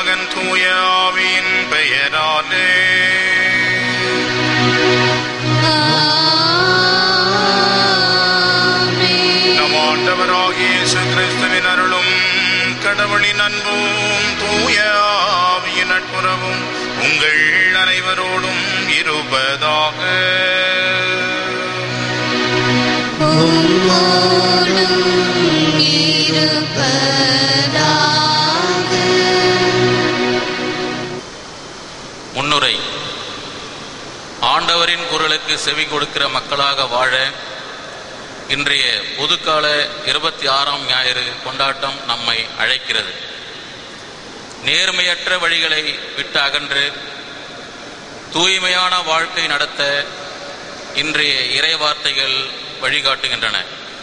மகன் தூய ஆவியின் பெயராலே நம் ஆண்டவராகிய இயேசு கிறிஸ்துவின் அருளும் கடவுளின் அன்பும் தூய ஆவியின் நட்புறவும் உங்கள் அனைவரோடும் இருப்பதாக முன்னுரை ஆண்டவரின் குரலுக்கு செவி கொடுக்கிற மக்களாக வாழ இன்றைய பொதுக்கால இருபத்தி ஆறாம் ஞாயிறு கொண்டாட்டம் நம்மை அழைக்கிறது நேர்மையற்ற வழிகளை விட்டு அகன்று தூய்மையான வாழ்க்கை நடத்த இன்றைய இறைவார்த்தைகள் வழிகாட்டுகின்றன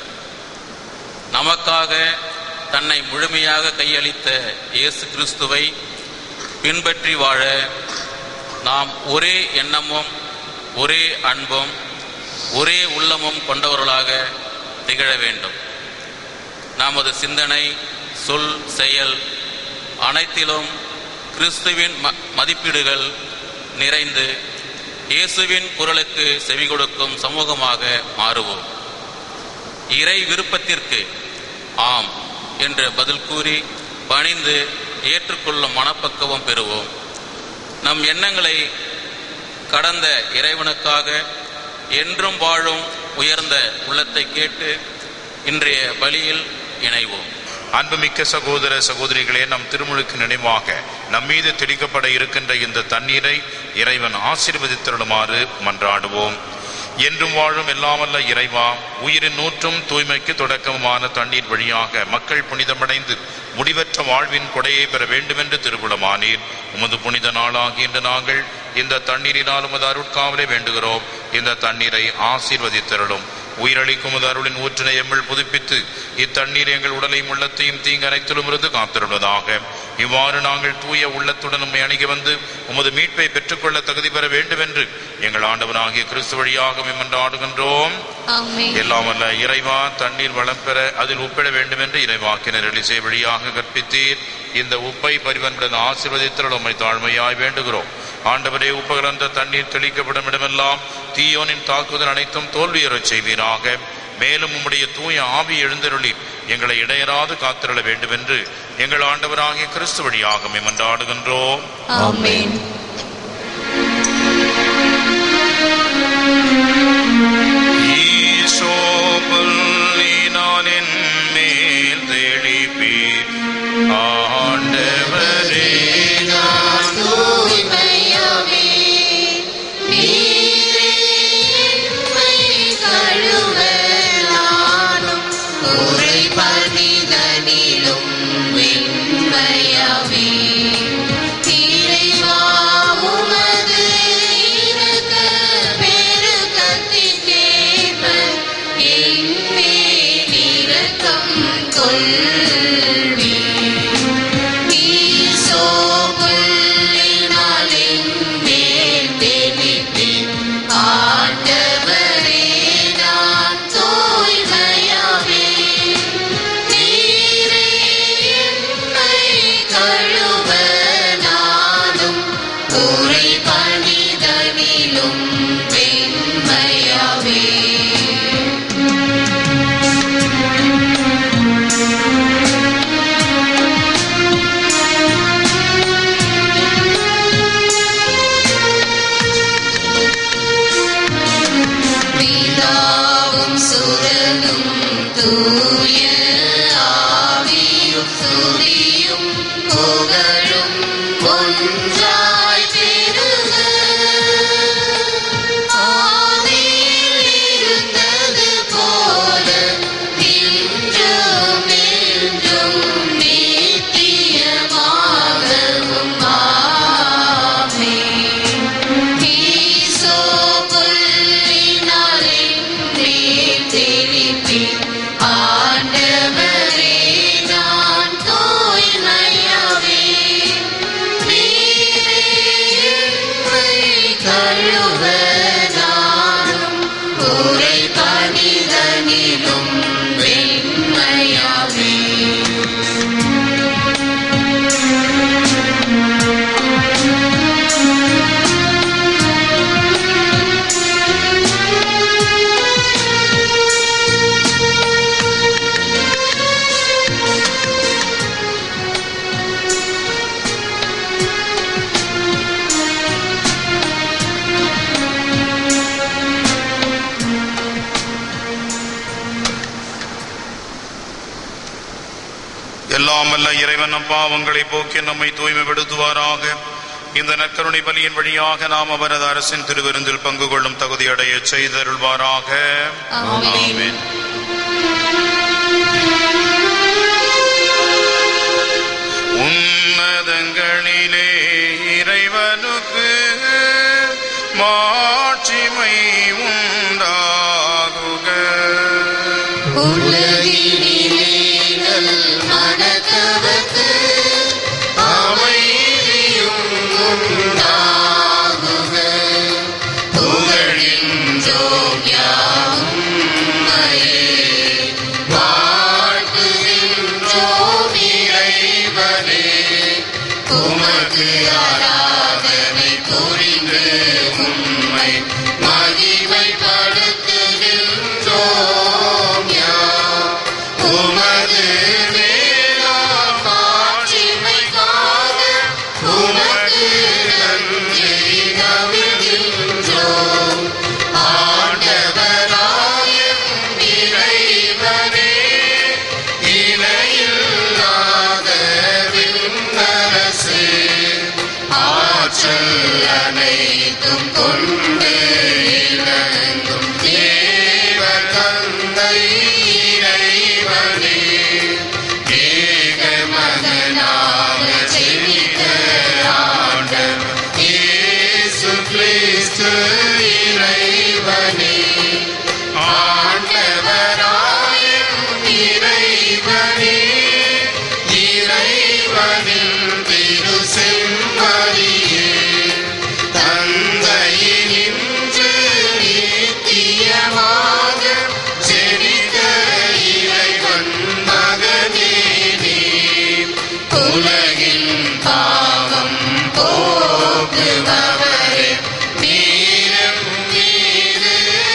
நமக்காக தன்னை முழுமையாக கையளித்த இயேசு கிறிஸ்துவை பின்பற்றி வாழ நாம் ஒரே எண்ணமும் ஒரே அன்பும் ஒரே உள்ளமும் கொண்டவர்களாக திகழ வேண்டும் நமது சிந்தனை சொல் செயல் அனைத்திலும் கிறிஸ்துவின் ம மதிப்பீடுகள் நிறைந்து இயேசுவின் குரலுக்கு செவி கொடுக்கும் சமூகமாக மாறுவோம் இறை விருப்பத்திற்கு ஆம் என்று பதில் கூறி பணிந்து ஏற்றுக்கொள்ளும் மனப்பக்குவம் பெறுவோம் நம் எண்ணங்களை கடந்த இறைவனுக்காக என்றும் வாழும் உயர்ந்த உள்ளத்தை கேட்டு இன்றைய பலியில் இணைவோம் அன்புமிக்க சகோதர சகோதரிகளே நம் திருமுழுக்கு நினைவாக நம் மீது தெளிக்கப்பட இருக்கின்ற இந்த தண்ணீரை இறைவன் ஆசீர்வதித்தருளுமாறு மன்றாடுவோம் என்றும் வாழும் எல்லாமல்ல இறைவா உயிரின் நூற்றும் தூய்மைக்கு தொடக்கமுமான தண்ணீர் வழியாக மக்கள் புனிதமடைந்து முடிவற்ற வாழ்வின் கொடையை பெற வேண்டுமென்று திருவுளமானீர் உமது புனித நாளாகின்ற நாங்கள் இந்த தண்ணீரினால் உமது அருட்காவலை வேண்டுகிறோம் இந்த தண்ணீரை ஆசீர்வதித்தருளும் உயிரளிக்கும் உமது அருளின் ஊற்றினை எம்மில் புதுப்பித்து இத்தண்ணீர் எங்கள் உடலையும் உள்ளத்தையும் தீங்கு அனைத்திலும் இருந்து காத்திருப்பதாக இவ்வாறு நாங்கள் தூய உள்ளத்துடன் உம்மை அணுகி வந்து உமது மீட்பை பெற்றுக்கொள்ள தகுதி பெற வேண்டும் என்று எங்கள் ஆண்டவனாகிய கிறிஸ்து வழியாக ஆடுகின்றோம் எல்லாம் வல்ல இறைவா தண்ணீர் வளம் பெற அதில் உப்பிட வேண்டும் என்று இறைவாக்கினர் எலிசை வழியாக கற்பித்தீர் இந்த உப்பை பரிவன்புடன் ஆசீர்வதித்தல் உம்மை தாழ்மையாய் வேண்டுகிறோம் ஆண்டவரே உப்பு கலந்த தண்ணீர் தெளிக்கப்படும் இடமெல்லாம் தீயோனின் தாக்குதல் அனைத்தும் தோல்வியுறச் செய்வீராக மேலும் உம்முடைய தூய ஆவி எழுந்தருளி எங்களை இடையராது காத்திரள வேண்டும் என்று எங்கள் ஆண்டவராகிய கிறிஸ்து வழியாக மன்றாடுகின்றோம் ஆமென் ஈசோ புல்லினாலின் மேல் தெளிப்பீர் ஆண்டவரே தூய்மையாவே நீரே என்னை கழுவ நானும் குறைபணிதனிலும் வெண்மையாவே இறைவா உமது இரக்க பெருக்கத்திற்கேற்ப என்மேல் இரக்கம் கொள்வீர் வெண்மையாவே எல்லாம் வல்ல இறைவன் நம் பாவங்களை போக்கி நம்மை தூய்மைப்படுத்துவாராக இந்த நற்கருணை பலியின் வழியாக நாம் அவரது அரசின் திருவிருந்தில் பங்கு கொள்ளும் தகுதி அடைய செய்தருள்வாராக ஆமென். உன்னதங்களிலே இறைவனுக்கு மாட்சிமை உண்டாகுக உலகினிலேகள் மனத்தவர்க்கு அமைதியும் உண்டாகுக. புகழின்றோம் யாவும்மையே. வாழ்த்துகின்றோம் இறைவனே. உமக்கு ஆராதனை புரிந்து உம்மை மகிமைப்படுத்துகின்றோம் யாம். உமது வேளாண் மாட்சிமைக்காக உமக்கு நன்றி நவிழ்கின்றோம். ஆண்டவராய இறைவனே, இணையில்லாத விண்ணரசே, ஆற்றல் அனைத்தும் கொண்டு இறங்கும் தேவ தந்தை இறைவனே, ஏக மகனாக ஜெனித்த ஆண்டவர் இயேசு கிறிஸ்து இறைவனே, ஆண்டவராய இறைவனே, இறைவனின் திரு செம்மறியே தந்தையினின்று நித்தியமாக ஜெனித்த இறைவன் மகனே நீர். உலகின் பாவம் போக்குபவரே நீரம் மீது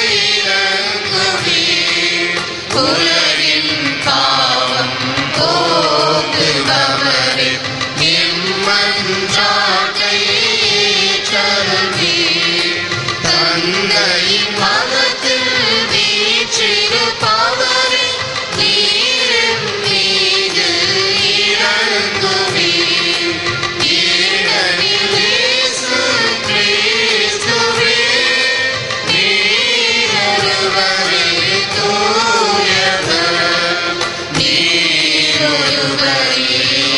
இறங்குவீர். உலகின் பாவம் போக்குபவரே நிம்மன்றாட்டை ஏற்றருள்வீர். தந்தையின் மகத்தில் வீற்றிருப்பவரே நீரின் மீது இறங்குவீர். ஏனெனில் இயேசு கிறிஸ்துவே, நீர் ஒருவரே தூயவர். நீர் ஒருவரே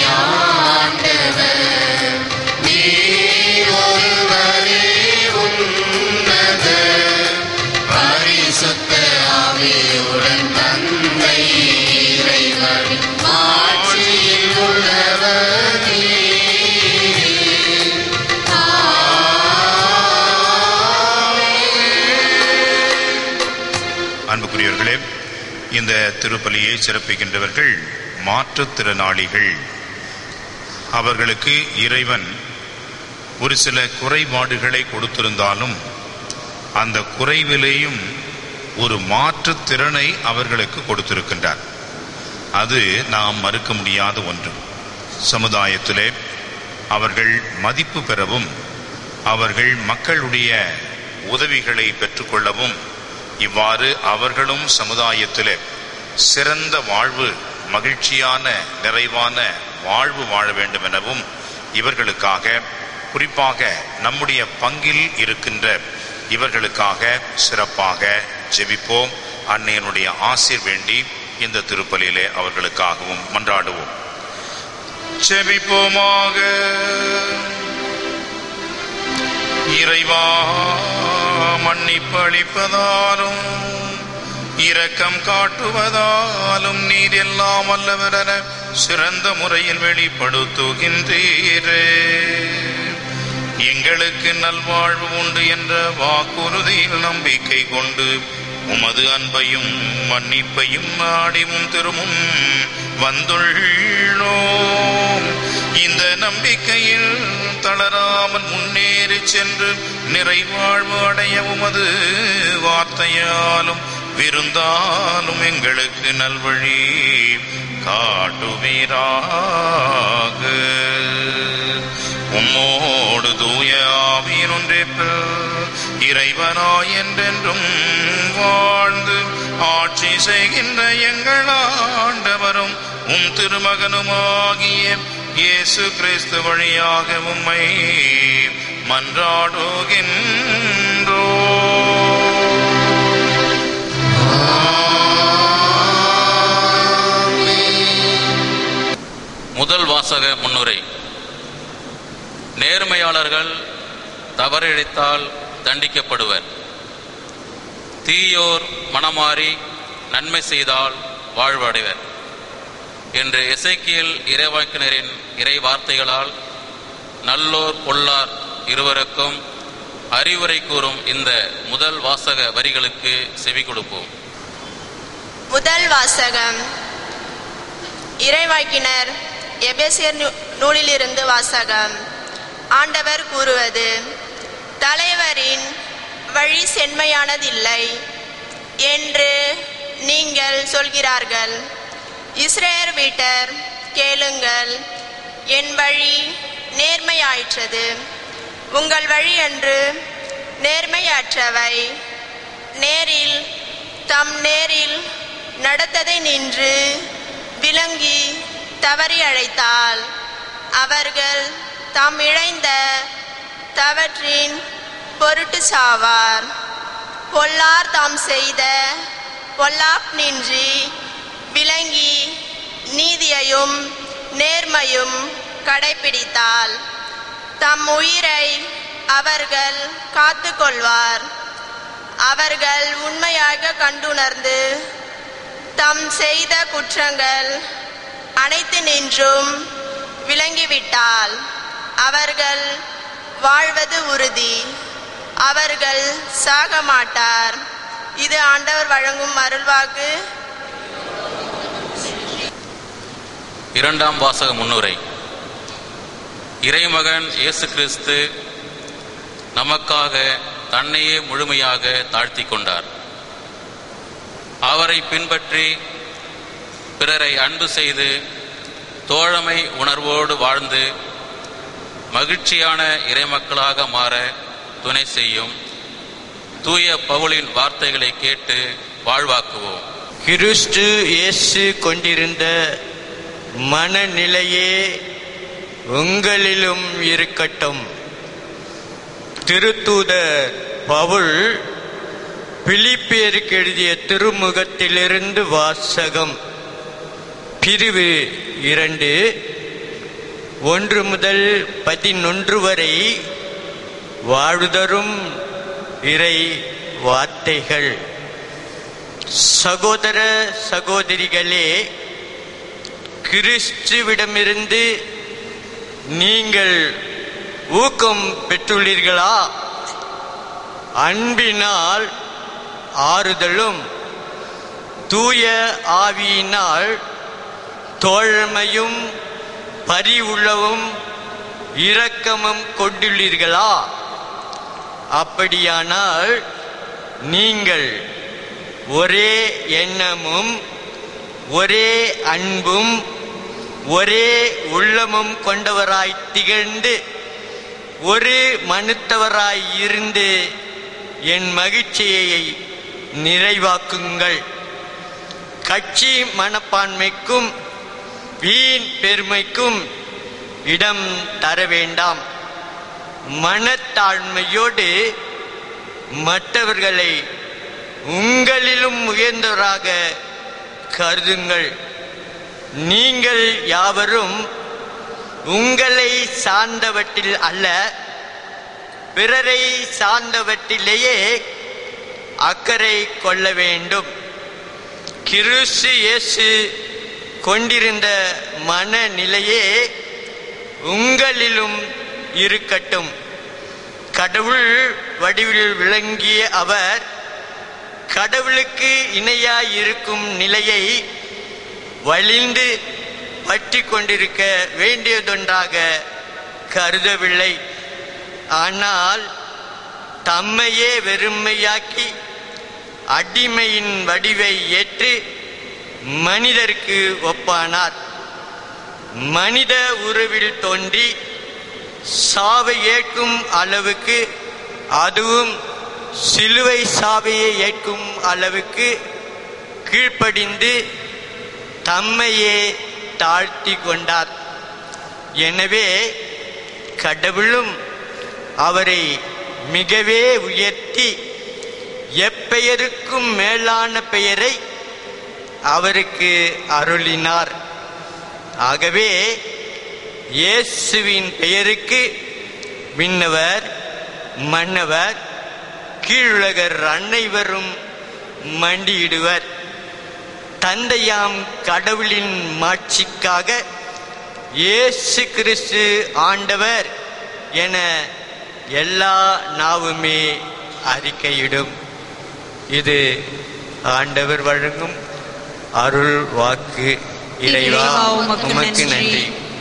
ஆண்டவர். நீர் ஒருவரே உன்னதர். பரிசுத்த ஆவியுடன் தந்தை இறைவன் ஆட்சியில் உள்ளவர் நீரே. அன்புக்குரியவர்களே இந்த திருப்பலியை சிறப்பிக்கின்றவர்கள் மாற்றுத்திறனாளிகள் அவர்களுக்கு இறைவன் ஒரு சில குறைபாடுகளை கொடுத்திருந்தாலும் அந்த குறைவிலேயும் ஒரு மாற்றுத் திறனை அவர்களுக்கு கொடுத்திருக்கின்றார் அது நாம் மறுக்க முடியாத ஒன்று சமுதாயத்திலே அவர்கள் மதிப்பு பெறவும் அவர்கள் மக்களுடைய உதவிகளை பெற்றுக்கொள்ளவும் இவ்வாறு அவர்களும் சமுதாயத்திலே சிறந்த வாழ்வு மகிழ்ச்சியான நிறைவான வாழ்வு வாழ வேண்டும் எனவும் இவர்களுக்காக குறிப்பாக நம்முடைய பங்கில் இருக்கின்ற இவர்களுக்காக சிறப்பாக ஜெபிப்போம் அன்னையனுடைய ஆசிர் வேண்டி இந்த திருப்பலியிலே அவர்களுக்காகவும் மன்றாடுவோம் ஜெபிப்போமாக இறைவா மன்னிப்பு அளிப்பதாலும் இரக்கம் காட்டுவதாலும் நீர் எல்லாம் வல்லவரென சிறந்த முறையில் வெளிப்படுத்துகின்றீரே எங்களுக்கு நல்வாழ்வு உண்டு என்ற வாக்குறுதியில் நம்பிக்கை கொண்டு உமது அன்பையும் மன்னிப்பையும் நாடிவும் திருமும் வந்துள்ளோம் இந்த நம்பிக்கையில் தளராமல் முன்னேறி சென்று நிறைவாழ்வு அடைய உமது வார்த்தையாலும் விருந்தாலும் எங்களுக்கு நல்வழி காட்டுவீராக உம்மோடு தூய ஆவியின் ஒன்றே இறைவனாய் என்றென்றும் வாழ்ந்து ஆட்சி செய்கின்ற எங்கள் ஆண்டவரும் உம் திருமகனுமாகிய இயேசு கிறிஸ்து வழியாக உம்மை மன்றாடுகின்றோ முதல் வாசக முன்னுரை நேர்மையாளர்கள் தவறிழைத்தால் தண்டிக்கப்படுவர் தீயோர் மனமாறி நன்மை செய்தால் வாழ்வடைவர் என்று எசேக்கியேல் இறைவாக்கினரின் இறை வார்த்தைகளால் நல்லோர் பொல்லார் இருவருக்கும் அறிவுரை கூறும் இந்த முதல் வாசக வரிகளுக்கு செவி கொடுப்போம் முதல் வாசகம் இறைவாக்கினர் எபேசியர் நூ- நூலிலிருந்து வாசகம் ஆண்டவர் கூறுவது தலைவரின் வழி செம்மையானதில்லை என்று நீங்கள் சொல்கிறார்கள் இஸ்ரேல் வீட்டர் கேளுங்கள் என் வழி நேர்மையாயிற்றது உங்கள் வழி என்று நேர்மையற்றவை நேரில் தம் நேரில் நடத்ததை நின்று விளங்கி தவறி அழைத்தால் அவர்கள் தாம் இழைந்த தவற்றின் பொருட்டு சாவார் பொல்லார் தாம் செய்த பொல்லாப் நின்றி விளங்கி நீதியையும் நேர்மையும் கடைபிடித்தால் தம் உயிரை அவர்கள் காத்து கொள்வார் அவர்கள் உண்மையாக கண்டுணர்ந்து தம் செய்த குற்றங்கள் அனைத்து நின்றும் விளங்கிவிட்டால் அவர்கள் வாழ்வது உறுதி அவர்கள் சாக மாட்டார் இது ஆண்டவர் வழங்கும் அருள்வாக்கு இரண்டாம் வாசக முன்னுரை இறைமகன் இயேசு கிறிஸ்து நமக்காக தன்னையே முழுமையாக தாழ்த்தி கொண்டார் அவரை பின்பற்றி பிறரை அன்பு செய்து தோழமை உணர்வோடு வாழ்ந்து மகிழ்ச்சியான இறைமக்களாக மாற துணை செய்யும் தூய பவுலின் வார்த்தைகளை கேட்டு வாழ்வாக்குவோம் கிறிஸ்து இயேசு கொண்டிருந்த மனநிலையே உங்களிலும் இருக்கட்டும் திருத்தூதர் பவுல் பிலிப்பியருக்கு எழுதிய திருமுகத்திலிருந்து வாசகம் பிரிவு இரண்டு ஒன்று முதல் பதினொன்று வரை வாழ்தரும் இறை வார்த்தைகள் சகோதர சகோதரிகளே கிறிஸ்துவிடமிருந்து நீங்கள் ஊக்கம் பெற்றுள்ளீர்களா அன்பினால் ஆறுதலும் தூய ஆவியினால் தோழமையும் பரிவுள்ளவும் இரக்கமும் கொண்டுள்ளீர்களா அப்படியானால் நீங்கள் ஒரே எண்ணமும் ஒரே அன்பும் ஒரே உள்ளமும் கொண்டவராய் திகழ்ந்து ஒரு மனுத்தவராய் இருந்து என் மகிழ்ச்சியை நிறைவாக்குங்கள் கட்சி மனப்பான்மைக்கும் வீண் பெருமைக்கும் இடம் தர வேண்டாம் மனத்தாழ்மையோடு மற்றவர்களை உங்களிலும் உயர்ந்தவராக கருதுங்கள் நீங்கள் யாவரும் உங்களை சார்ந்தவற்றில் அல்ல பிறரை சார்ந்தவற்றிலேயே அக்கறை கொள்ள வேண்டும் கிறிஸ்து இயேசு கொண்டிருந்த மனநிலையே உங்களிலும் இருக்கட்டும் கடவுள் வடிவில் விளங்கிய அவர் கடவுளுக்கு இணையாய் இருக்கும் நிலையை வலிந்து பற்றி கொண்டிருக்க வேண்டியதொன்றாக கருதவில்லை ஆனால் தம்மையே வெறுமையாக்கி அடிமையின் வடிவை ஏற்று மனிதருக்கு ஒப்பானார் மனித உருவில் தோன்றி சாவை ஏற்கும் அளவுக்கு அதுவும் சிலுவை சாவையை ஏற்கும் அளவுக்கு கீழ்ப்படிந்து தம்மையே தாழ்த்தி கொண்டார் எனவே கடவுளும் அவரை மிகவே உயர்த்தி எப்பெயருக்கும் மேலான பெயரை அவருக்கு அருளினார் ஆகவே இயேசுவின் பெயருக்கு விண்ணவர் மன்னவர் கீழுலகர் அனைவரும் மண்டியிடுவர் தந்தையாம் கடவுளின் மாட்சிக்காக இயேசு கிறிஸ்து ஆண்டவர் என எல்லா நாவுமே அறிக்கையிடும் இது ஆண்டவர் வழங்கும் அருள் வாக்கு இறைவா இறைவா, உமக்கு உமக்கு நன்றி. நன்றி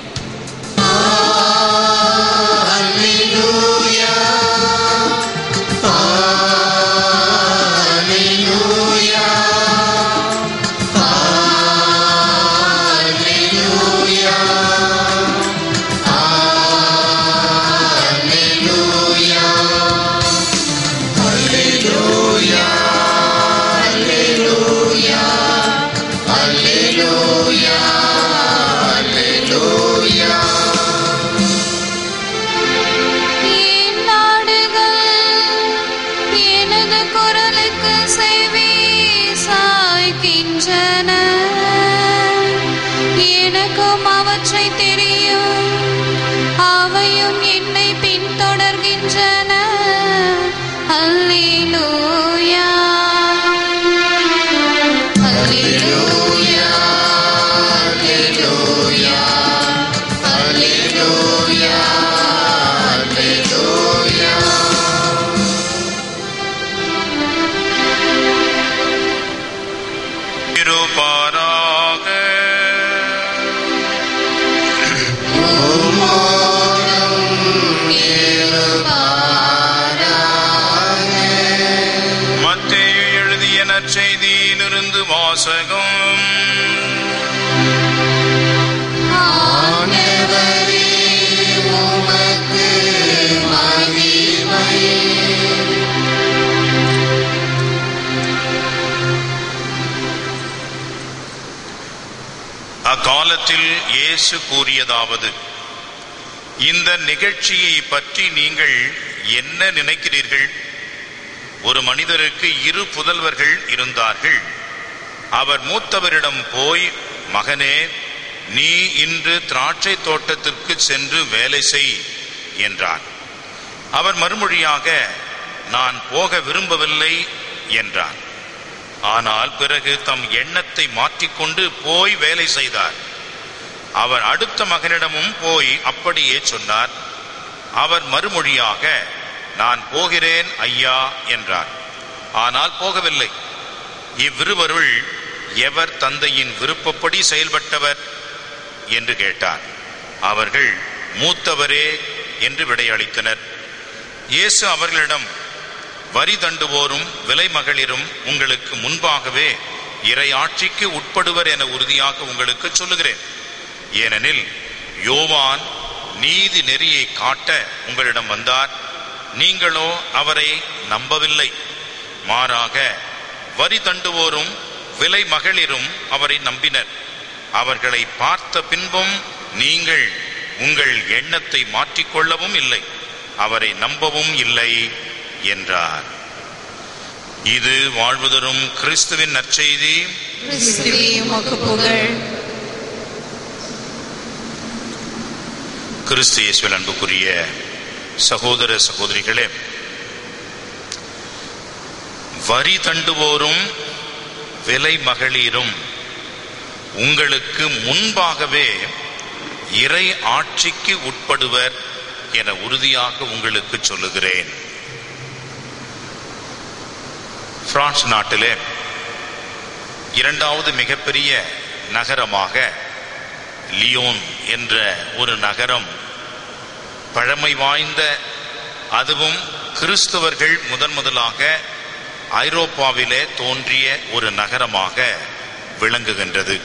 என் நாடுகள் எனது குரலுக்கு செவி சாய்க்கின்றன எனக்கும் அவற்றை தெரியும் அவையும் என்னை பின்தொடர்கின்றன அல்லேலூயா அல்லேலூயா இருப்பாராக மத்தேயு எழுதிய நற்செய்தியிலிருந்து வாசகம் அக்காலத்தில் இயேசு கூறியதாவது இந்த நிகழ்ச்சியை பற்றி நீங்கள் என்ன நினைக்கிறீர்கள் ஒரு மனிதருக்கு இரு புதல்வர்கள் இருந்தார்கள் அவர் மூத்தவரிடம் போய் மகனே நீ இன்று திராட்சை தோட்டத்திற்கு சென்று வேலை செய் என்றார் அவர் மறுமொழியாக நான் போக விரும்பவில்லை என்றார் ஆனால் பிறகு தம் எண்ணத்தை மாற்றிக்கொண்டு போய் வேலை செய்தார் அவர் அடுத்த மகனிடமும் போய் அப்படியே சொன்னார் அவர் மறுமொழியாக நான் போகிறேன் ஐயா என்றார் ஆனால் போகவில்லை இவ்விருவருள் எவர் தந்தையின் விருப்பப்படி செயல்பட்டவர் என்று கேட்டார் அவர்கள் மூத்தவரே என்று விடையளித்தனர் இயேசு அவர்களிடம் வரி தண்டுவோரும் விலை மகளிரும் உங்களுக்கு முன்பாகவே இறை ஆட்சிக்கு உட்படுவர் என உறுதியாக உங்களுக்கு சொல்லுகிறேன் ஏனெனில் யோவான் நீதி நெறியை காட்ட உங்களிடம் வந்தார் நீங்களோ அவரை நம்பவில்லை மாறாக வரி தண்டுவோரும் விலை மகளிரும் அவரை நம்பினர் அவர்களை பார்த்த பின்பும் நீங்கள் உங்கள் எண்ணத்தை மாற்றிக்கொள்ளவும் இல்லை அவரை நம்பவும் இல்லை என்றார் இது வாழ்வு தரும் கிறிஸ்துவின் நற்செய்தி கிறிஸ்துவே உமக்கு புகழ் கிறிஸ்து இயேசுவில் அன்புக்குரிய சகோதர சகோதரிகளே வரி தண்டுவோரும் விலை மகளிரும் உங்களுக்கு முன்பாகவே இறை ஆட்சிக்கு உட்படுவர் என உறுதியாக உங்களுக்கு சொல்லுகிறேன் பிரான்ஸ் நாட்டிலே இரண்டாவது மிகப்பெரிய நகரமாக லியோன் என்ற ஒரு நகரம் பழமை வாய்ந்த அதுவும் கிறிஸ்தவர்கள் முதன் முதலாக ஐரோப்பாவிலே தோன்றிய ஒரு நகரமாக விளங்குகின்றது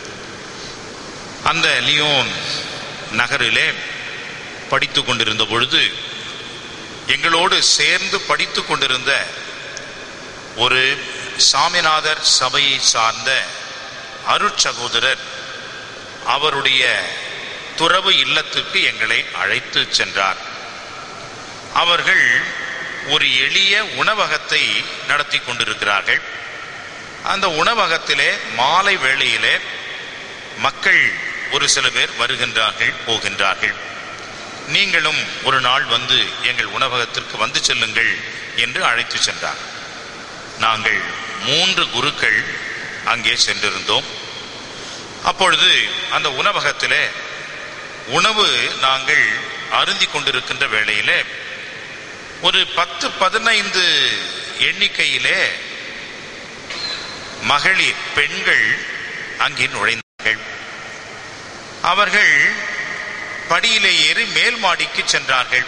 அந்த லியோன் நகரிலே படித்து கொண்டிருந்த பொழுது எங்களோடு சேர்ந்து படித்து கொண்டிருந்த ஒரு சாமிநாதர் சபையை சார்ந்த அருட்சகோதரர் அவருடைய துறவு இல்லத்துக்கு எங்களை அழைத்து சென்றார் அவர்கள் ஒரு எளிய உணவகத்தை நடத்தி கொண்டிருக்கிறார்கள் அந்த உணவகத்திலே மாலை வேளையிலே மக்கள் ஒரு சில பேர் வருகின்றார்கள் போகின்றார்கள் நீங்களும் ஒரு நாள் வந்து எங்கள் உணவகத்திற்கு வந்து செல்லுங்கள் என்று அழைத்து சென்றார் நாங்கள் மூன்று குருக்கள் அங்கே சென்றிருந்தோம் அப்பொழுது அந்த உணவகத்திலே உணவு நாங்கள் அருந்தி கொண்டிருக்கின்ற வேளையிலே ஒரு பத்து பதினைந்து எண்ணிக்கையிலே மகளிர் பெண்கள் அங்கே நுழைந்தார்கள் அவர்கள் படியிலே ஏறி மேல் மாடிக்கு சென்றார்கள்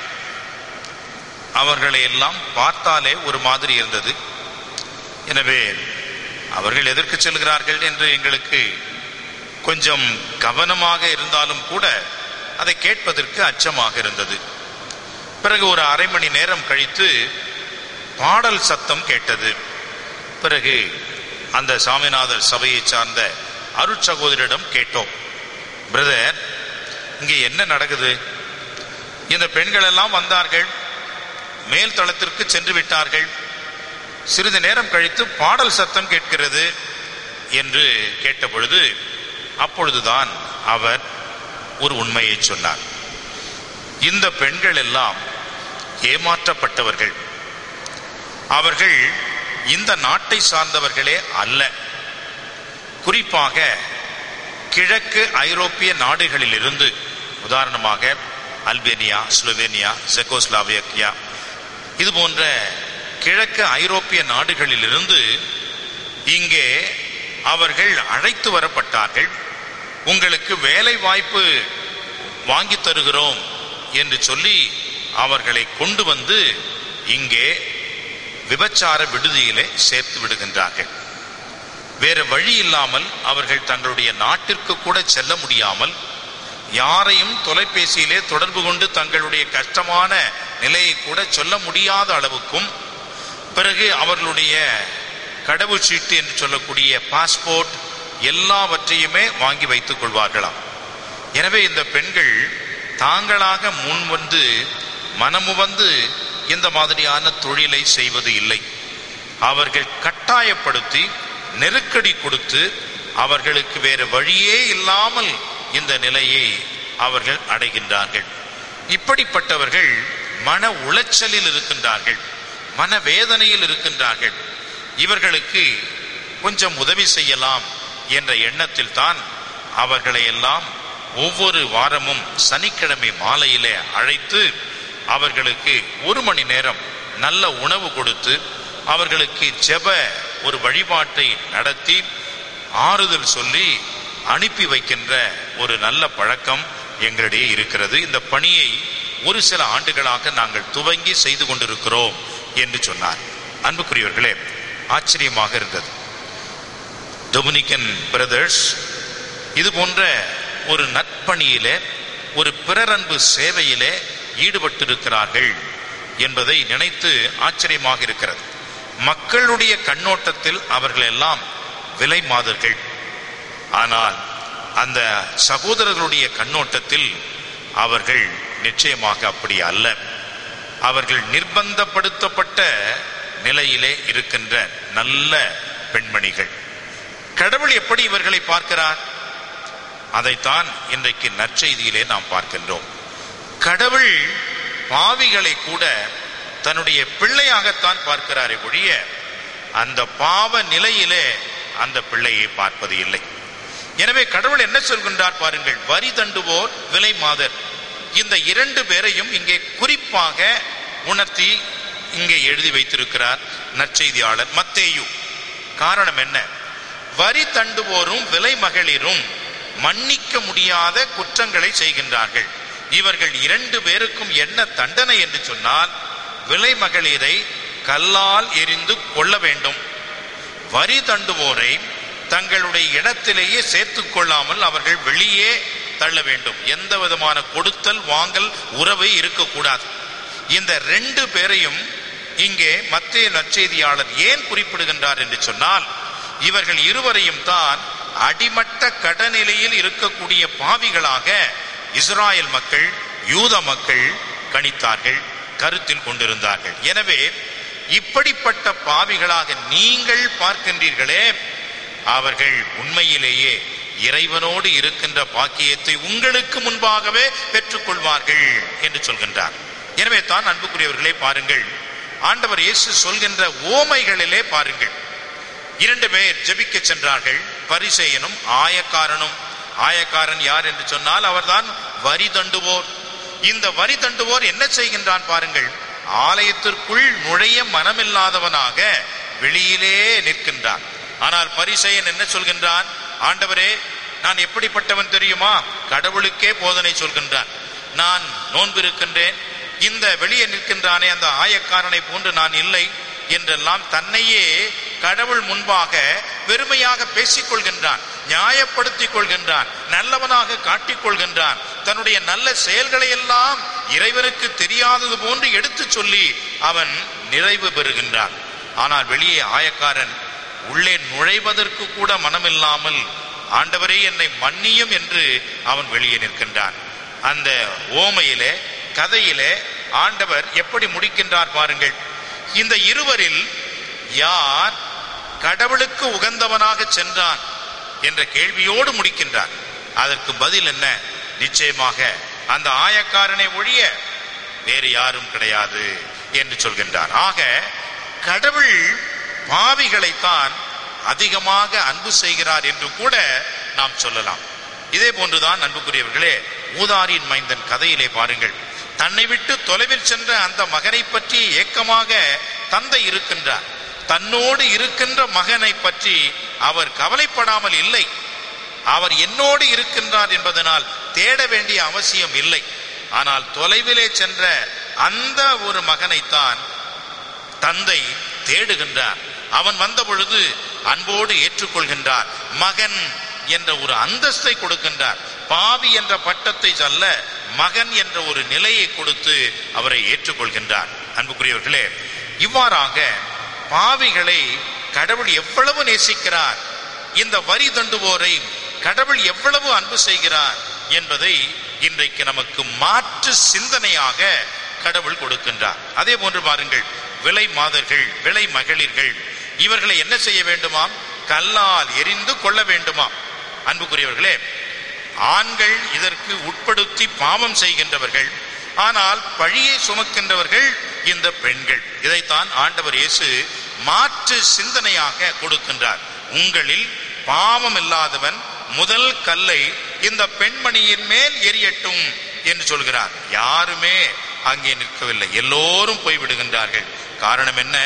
அவர்களை எல்லாம் பார்த்தாலே ஒரு மாதிரி இருந்தது எனவே அவர்கள் எதற்கு செல்கிறார்கள் என்று எங்களுக்கு கொஞ்சம் கவனமாக இருந்தாலும் கூட அதை கேட்பதற்கு அச்சமாக இருந்தது பிறகு ஒரு அரை மணி நேரம் கழித்து பாடல் சத்தம் கேட்டது பிறகு அந்த சாமிநாதர் சபையை சார்ந்த அருட்சகோதரிடம் கேட்டோம் பிரதர் இங்கே என்ன நடக்குது இந்த பெண்கள் எல்லாம் வந்தார்கள் மேல் தளத்திற்கு சென்று விட்டார்கள் சிறிது நேரம் கழித்து பாடல் சத்தம் கேட்கிறது என்று கேட்டபொழுது அப்பொழுதுதான் அவர் ஒரு உண்மையை சொன்னார் இந்த பெண்கள் எல்லாம் ஏமாற்றப்பட்டவர்கள் அவர்கள் இந்த நாட்டை சார்ந்தவர்களே அல்ல குறிப்பாக கிழக்கு ஐரோப்பிய நாடுகளில் இருந்து உதாரணமாக அல்பேனியா ஸ்லோவேனியா செகோஸ்லாவியக்கியா இது போன்ற கிழக்கு ஐரோப்பிய நாடுகளில் இருந்து இங்கே அவர்கள் அழைத்து வரப்பட்டார்கள் உங்களுக்கு வேலை வாய்ப்பு வாங்கி தருகிறோம் என்று சொல்லி அவர்களை கொண்டு வந்து இங்கே விபச்சார விடுதியிலே சேர்த்து விடுகின்றார்கள் வேற வழி இல்லாமல் அவர்கள் தங்களுடைய நாட்டிற்கு கூட செல்ல முடியாமல் யாரையும் தொலைபேசியிலே தொடர்பு கொண்டு தங்களுடைய கஷ்டமான நிலையை கூட சொல்ல முடியாத அளவுக்கும் பிறகு அவர்களுடைய கடவுச்சீட்டு என்று சொல்லக்கூடிய பாஸ்போர்ட் எல்லாவற்றையுமே வாங்கி வைத்துக் கொள்வார்களாம் எனவே இந்த பெண்கள் தாங்களாக முன் வந்து மனமு வந்து இந்த மாதிரியான தொழிலை செய்வது இல்லை அவர்கள் கட்டாயப்படுத்தி நெருக்கடி கொடுத்து அவர்களுக்கு வேறு வழியே இல்லாமல் இந்த நிலையை அவர்கள் அடைகின்றார்கள் இப்படிப்பட்டவர்கள் மன உளைச்சலில் இருக்கின்றார்கள் மன வேதனையில் இருக்கின்றார்கள் இவர்களுக்கு கொஞ்சம் உதவி செய்யலாம் என்ற எண்ணத்தில் தான் அவர்களை எல்லாம் ஒவ்வொரு வாரமும் சனிக்கிழமை மாலையிலே அழைத்து அவர்களுக்கு ஒரு மணி நேரம் நல்ல உணவு கொடுத்து அவர்களுக்கு ஜெப ஒரு வழிபாட்டை நடத்தி ஆறுதல் சொல்லி அனுப்பி வைக்கின்ற ஒரு நல்ல பழக்கம் எங்களிடையே இருக்கிறது இந்த பணியை ஒரு சில ஆண்டுகளாக நாங்கள் துவங்கி செய்து கொண்டிருக்கிறோம் என்று சொன்னார் அன்புக்குரியவர்களே ஆச்சரியமாக இருந்தது டொமினிக்கன் பிரதர்ஸ் இது போன்ற ஒரு நற்பணியிலே ஒரு பிறரன்பு சேவையிலே ஈடுபட்டிருக்கிறார்கள் என்பதை நினைத்து ஆச்சரியமாக இருக்கிறது மக்களுடைய கண்ணோட்டத்தில் அவர்கள் எல்லாம் விலை மாதர்கள் ஆனால் அந்த சகோதரர்களுடைய கண்ணோட்டத்தில் அவர்கள் நிச்சயமாக அப்படி அல்ல அவர்கள் நிர்பந்தப்படுத்தப்பட்ட நிலையிலே இருக்கின்ற நல்ல பெண்மணிகள் கடவுள் எப்படி இவர்களை பார்க்கிறார் அதைத்தான் இன்றைக்கு நற்செய்தியிலே நாம் பார்க்கின்றோம் கடவுள் பாவிகளை கூட தன்னுடைய பிள்ளையாகத்தான் பார்க்கிறாரே ஒழிய அந்த பாவ நிலையிலே அந்த பிள்ளையை பார்ப்பது இல்லை எனவே கடவுள் என்ன சொல்கின்றார் பாருங்கள் வரி தண்டுவோர் விலை மாதர் இந்த இரண்டு பேரையும் இங்கே குறிப்பாக உணர்த்தி இங்கே எழுதி வைத்திருக்கிறார் நற்செய்தியாளர் மத்தேயு காரணம் என்ன வரி தண்டுவோரும் விலை மகளிரும் மன்னிக்க முடியாத குற்றங்களை செய்கின்றார்கள் இவர்கள் இரண்டு பேருக்கும் என்ன தண்டனை என்று சொன்னால் விலை மகளிரை கல்லால் எரிந்து கொள்ள வேண்டும் வரி தண்டுவோரை தங்களுடைய இடத்திலேயே சேர்த்துக் கொள்ளாமல் அவர்கள் வெளியே தள்ள வேண்டும் எந்த விதமான கொடுத்தல் வாங்கல் உறவு இருக்கக்கூடாது இந்த ரெண்டு பேரையும் இங்கே மத்திய நற்செய்தியாளர் ஏன் குறிப்பிடுகின்றார் என்று சொன்னால் இவர்கள் இருவரையும் தான் அடிமட்ட கடநிலையில் இருக்கக்கூடிய பாவிகளாக இஸ்ராயல் மக்கள் யூத மக்கள் கணித்தார்கள் கருத்தில் கொண்டிருந்தார்கள் எனவே இப்படிப்பட்ட பாவிகளாக நீங்கள் பார்க்கின்றீர்களே அவர்கள் உண்மையிலேயே இறைவனோடு இருக்கின்ற பாக்கியத்தை உங்களுக்கு முன்பாகவே பெற்றுக்கொள்வார்கள் என்று சொல்கின்றார் எனவே தான் அன்புக்குரியவர்களே பாருங்கள் ஆண்டவர் இயேசு சொல்கின்ற ஓமைகளிலே பாருங்கள் இரண்டு பேர் ஜெபிக்க சென்றார்கள் பரிசேயனும் ஆயக்காரனும் ஆயக்காரன் யார் என்று சொன்னால் அவர்தான் வரி தண்டுவோர் இந்த வரி தண்டுவோர் என்ன செய்கின்றான் பாருங்கள் ஆலயத்திற்குள் நுழைய மனமில்லாதவனாக வெளியிலே நிற்கின்றான் ஆனால் பரிசேயன் என்ன சொல்கின்றான் ஆண்டவரே நான் எப்படிப்பட்டவன் தெரியுமா கடவுளுக்கே போதனை சொல்கின்றான் நான் நோன்பு இருக்கின்றேன் இந்த வெளியே நிற்கின்றானே அந்த ஆயக்காரனை போன்று நான் இல்லை என்றெல்லாம் தன்னையே கடவுள் முன்பாக வெறுமையாக பேசிக் கொள்கின்றான் நியாயப்படுத்திக் கொள்கின்றான் நல்லவனாக காட்டிக் கொள்கின்றான் தன்னுடைய நல்ல செயல்களை எல்லாம் இறைவனுக்கு தெரியாதது போன்று எடுத்துச் சொல்லி அவன் நிறைவு பெறுகின்றான் ஆனால் வெளியே ஆயக்காரன் உள்ளே நுழைவதற்கு கூட மனமில்லாமல் ஆண்டவரே என்னை மன்னியும் என்று அவன் வெளியே நிற்கின்றான் அந்த ஓமையிலே கதையிலே ஆண்டவர் எப்படி முடிக்கின்றார் பாருங்கள் இந்த இருவரில் யார் கடவுளுக்கு உகந்தவனாக சென்றான் என்ற கேள்வியோடு முடிக்கின்றார் அதற்கு பதில் என்ன நிச்சயமாக அந்த ஆயக்காரனை ஒழிய வேறு யாரும் கிடையாது என்று சொல்கின்றார் ஆக கடவுள் பாவிகளைத்தான் அதிகமாக அன்பு செய்கிறார் என்று கூட நாம் சொல்லலாம் இதே போன்றுதான் அன்புக்குரியவர்களே ஊதாரியின் மைந்தன் கதையிலே பாருங்கள் தன்னை விட்டு தொலைவில் சென்ற அந்த மகனை பற்றி ஏக்கமாக தந்தை இருக்கின்றார் தன்னோடு இருக்கின்ற மகனை பற்றி அவர் கவலைப்படாமல் இல்லை அவர் என்னோடு இருக்கின்றார் என்பதனால் தேட வேண்டிய அவசியம் இல்லை ஆனால் தொலைவிலே சென்ற அந்த ஒரு மகனைத்தான் தந்தை தேடுகின்றார் அவன் வந்த பொழுது அன்போடு ஏற்றுக்கொள்கின்றார் மகன் என்ற ஒரு அந்தஸ்தை கொடுக்கின்றார் பாவி என்ற பட்டத்தை அல்ல மகன் என்ற ஒரு நிலையை கொடுத்து அவரை ஏற்றுக்கொள்கின்றார் அன்புக்குரியவர்களே இவ்வாறாக பாவிகளை கடவுள் எவ்வளவு நேசிக்கிறார் இந்த வரி தண்டுவோரை கடவுள் எவ்வளவு அன்பு செய்கிறார் என்பதை இன்றைக்கு நமக்கு மாற்று சிந்தனையாக கடவுள் கொடுக்கின்றார் அதே போன்று பாருங்கள் விலை மாதர்கள் விலை மகளிர்கள் இவர்களை என்ன செய்ய வேண்டுமாம் கல்லால் எரிந்து கொள்ள வேண்டுமாம் அன்புக்குரியவர்களே ஆண்கள் இதற்கு உட்படுத்தி பாவம் செய்கின்றவர்கள் ஆனால் பழியை சுமக்கின்றவர்கள் இந்த பெண்கள் இதைத்தான் ஆண்டவர் இயேசு மாற்று சிந்தனையாக கொடுக்கின்றார் உங்களில் பாவம் இல்லாதவன் முதல் கல்லை இந்த பெண்மணியின் மேல் எரியட்டும் என்று சொல்கிறார் யாருமே அங்கே நிற்கவில்லை எல்லோரும் போய்விடுகின்றார்கள் காரணம் என்ன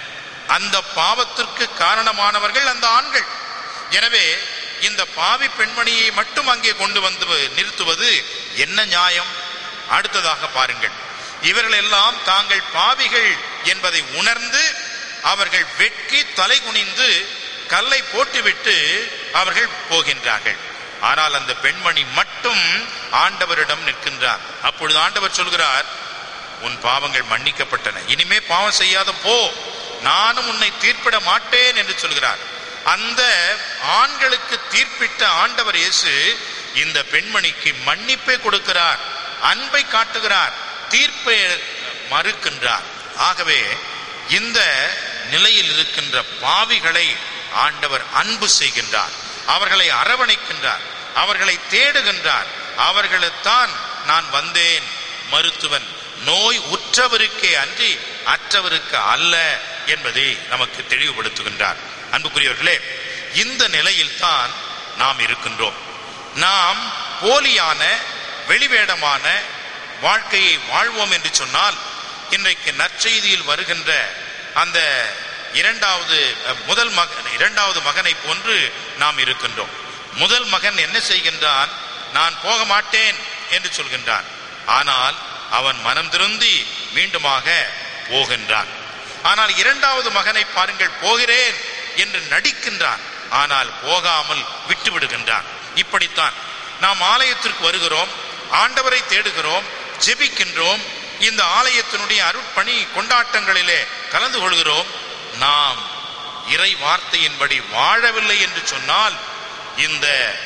அந்த பாவத்திற்கு காரணமானவர்கள் அந்த ஆண்கள் எனவே இந்த பாவி பெண்மணியை மட்டும் அங்கே கொண்டு வந்து நிறுத்துவது என்ன நியாயம் அடுத்ததாக பாருங்கள் இவர்கள் எல்லாம் தாங்கள் பாவிகள் என்பதை உணர்ந்து அவர்கள் வெட்கி தலை குனிந்து கல்லை போட்டுவிட்டு அவர்கள் போகின்றார்கள் ஆனால் அந்த பெண்மணி மட்டும் ஆண்டவரிடம் நிற்கின்றார் அப்பொழுது ஆண்டவர் சொல்கிறார் உன் பாவங்கள் மன்னிக்கப்பட்டன இனிமே பாவம் செய்யாத போ நானும் உன்னை தீர்ப்பிட மாட்டேன் என்று சொல்கிறார் அந்த ஆண்களுக்கு தீர்ப்பிட்ட ஆண்டவர் இயேசு இந்த பெண்மணிக்கு மன்னிப்பை கொடுக்கிறார் அன்பை காட்டுகிறார் தீர்ப்பை மறுக்கின்றார் ஆகவே இந்த நிலையில் இருக்கின்ற பாவிகளை ஆண்டவர் அன்பு செய்கின்றார் அவர்களை அரவணைக்கின்றார் அவர்களை தேடுகின்றார் அவர்களைத்தான் நான் வந்தேன் மருத்துவன் நோய் உற்றவருக்கே அன்றி அற்றவருக்கு அல்ல என்பதை நமக்கு தெளிவுபடுத்துகின்றார் அன்புக்குரியவர்களே இந்த நிலையில்தான் நாம் இருக்கின்றோம் நாம் போலியான வெளிவேடமான வாழ்க்கையை வாழ்வோம் என்று சொன்னால் இன்றைக்கு நற்செய்தியில் வருகின்ற அந்த இரண்டாவது அஹ், முதல் மகன் இரண்டாவது மகனை போன்று நாம் இருக்கின்றோம் முதல் மகன் என்ன செய்கின்றான் நான் போக மாட்டேன் என்று சொல்கின்றான் ஆனால் அவன் மனம் திருந்தி மீண்டுமாக போகின்றான் ஆனால் இரண்டாவது மகனை பாருங்கள் போகிறேன் என்று நடிக்கின்றான் ஆனால் போகாமல் விட்டு விடுகின்றான் இப்படித்தான் நாம் ஆலயத்திற்கு வருகிறோம் ஆண்டவரை தேடுகிறோம் ஜெபிக்கின்றோம் இந்த ஆலயத்தினுடைய அருட்பணி கொண்டாட்டங்களிலே கலந்து கொள்கிறோம் நாம் இறை வார்த்தையின்படி வாழவில்லை என்று சொன்னால் இந்த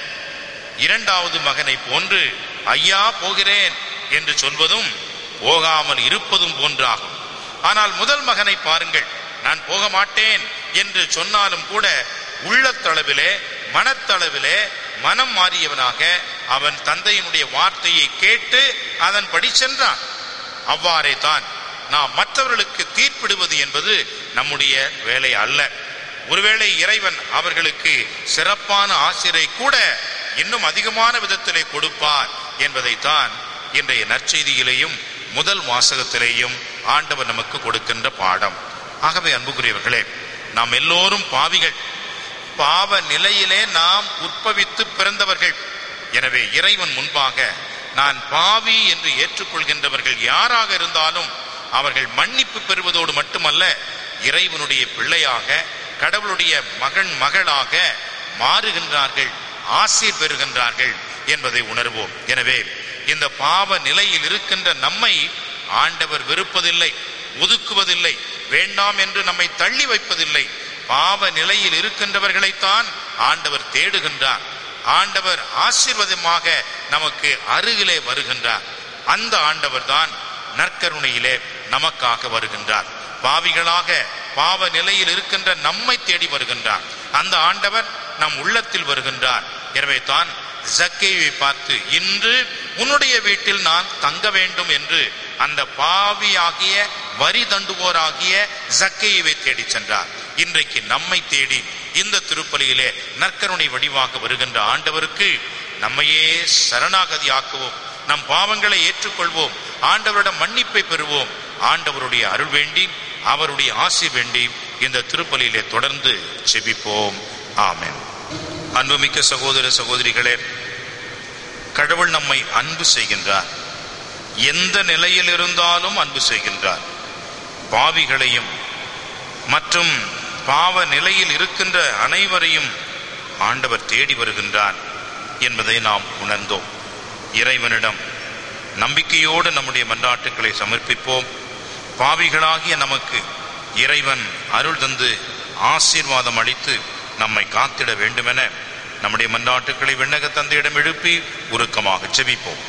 இரண்டாவது மகனை போன்று ஐயா போகிறேன் என்று சொல்வதும் போகாமல் இருப்பதும் போன்றாகும் ஆனால் முதல் மகனை பாருங்கள் நான் போக மாட்டேன் என்று சொன்னாலும் கூட உள்ளத்தளவிலே மனத்தளவிலே மனம் மாறியவனாக அவன் தந்தையினுடைய வார்த்தையை கேட்டு அதன்படி சென்றான் அவ்வாறே தான் நாம் மற்றவர்களுக்கு தீர்ப்பிடுவது என்பது நம்முடைய வேலை அல்ல ஒருவேளை இறைவன் அவர்களுக்கு சிறப்பான ஆசிரை கூட இன்னும் அதிகமான விதத்திலே கொடுப்பார் என்பதைத்தான் இன்றைய நற்செய்தியிலேயும் முதல் வாசகத்திலேயும் ஆண்டவர் நமக்கு கொடுக்கின்ற பாடம் ஆகவே அன்புக்குரியவர்களே நாம் எல்லோரும் பாவிகள் பாவ நிலையிலே நாம் உற்பவித்து பிறந்தவர்கள் எனவே இறைவன் முன்பாக நான் பாவி என்று ஏற்றுக்கொள்கின்றவர்கள் யாராக இருந்தாலும் அவர்கள் மன்னிப்பு பெறுவதோடு மட்டுமல்ல இறைவனுடைய பிள்ளையாக கடவுளுடைய மகன் மகளாக மாறுகின்றார்கள் ஆசீர் பெறுகின்றார்கள் என்பதை உணர்வோம் எனவே இந்த பாவ நிலையில் இருக்கின்ற நம்மை ஆண்டவர் வெறுப்பதில்லை ஒதுக்குவதில்லை வேண்டாம் என்று நம்மை தள்ளி வைப்பதில்லை பாவ நிலையில் இருக்கின்றவர்களைத்தான் ஆண்டவர் தேடுகின்றார் ஆண்டவர் ஆசீர்வாதமாக நமக்கு அருகிலே வருகின்றார் அந்த ஆண்டவர் தான் நற்கருணையிலே நமக்காக வருகின்றார் பாவிகளாக பாவ நிலையில் இருக்கின்ற நம்மை தேடி வருகின்றார் அந்த ஆண்டவர் நம் உள்ளத்தில் வருகின்றார் எனவே தான் ஜக்கேயை பார்த்து இன்று உன்னுடைய வீட்டில் நான் தங்க வேண்டும் என்று அந்த பாவியாகிய வரி தண்டுவோராகிய ஜக்கேயை தேடி சென்றார் இன்றைக்கு நம்மை தேடி இந்த திருப்பலியிலே நற்கருணை வடிவாக வருகின்ற ஆண்டவருக்கு நம்மையே சரணாகதி ஆக்குவோம் நம் பாவங்களை ஏற்றுக்கொள்வோம் ஆண்டவரிடம் மன்னிப்பை பெறுவோம் ஆண்டவருடைய அருள் வேண்டி அவருடைய ஆசி வேண்டி இந்த திருப்பலியிலே தொடர்ந்து செபிப்போம் ஆமென் அன்புமிக்க சகோதர சகோதரிகளே கடவுள் நம்மை அன்பு செய்கின்றார் எந்த நிலையில் இருந்தாலும் அன்பு செய்கின்றார் பாவிகளையும் மற்றும் பாவ நிலையில் இருக்கின்ற அனைவரையும் ஆண்டவர் தேடி வருகின்றார் என்பதை நாம் உணர்ந்தோம் இறைவனிடம் நம்பிக்கையோடு நம்முடைய மன்றாட்டுக்களை சமர்ப்பிப்போம் பாவிகளாகிய நமக்கு இறைவன் அருள் தந்து ஆசீர்வாதம் அளித்து நம்மை காத்திட வேண்டுமென நம்முடைய மன்றாட்டுக்களை விண்ணக தந்தையிடம் எழுப்பி உருக்கமாக செபிப்போம்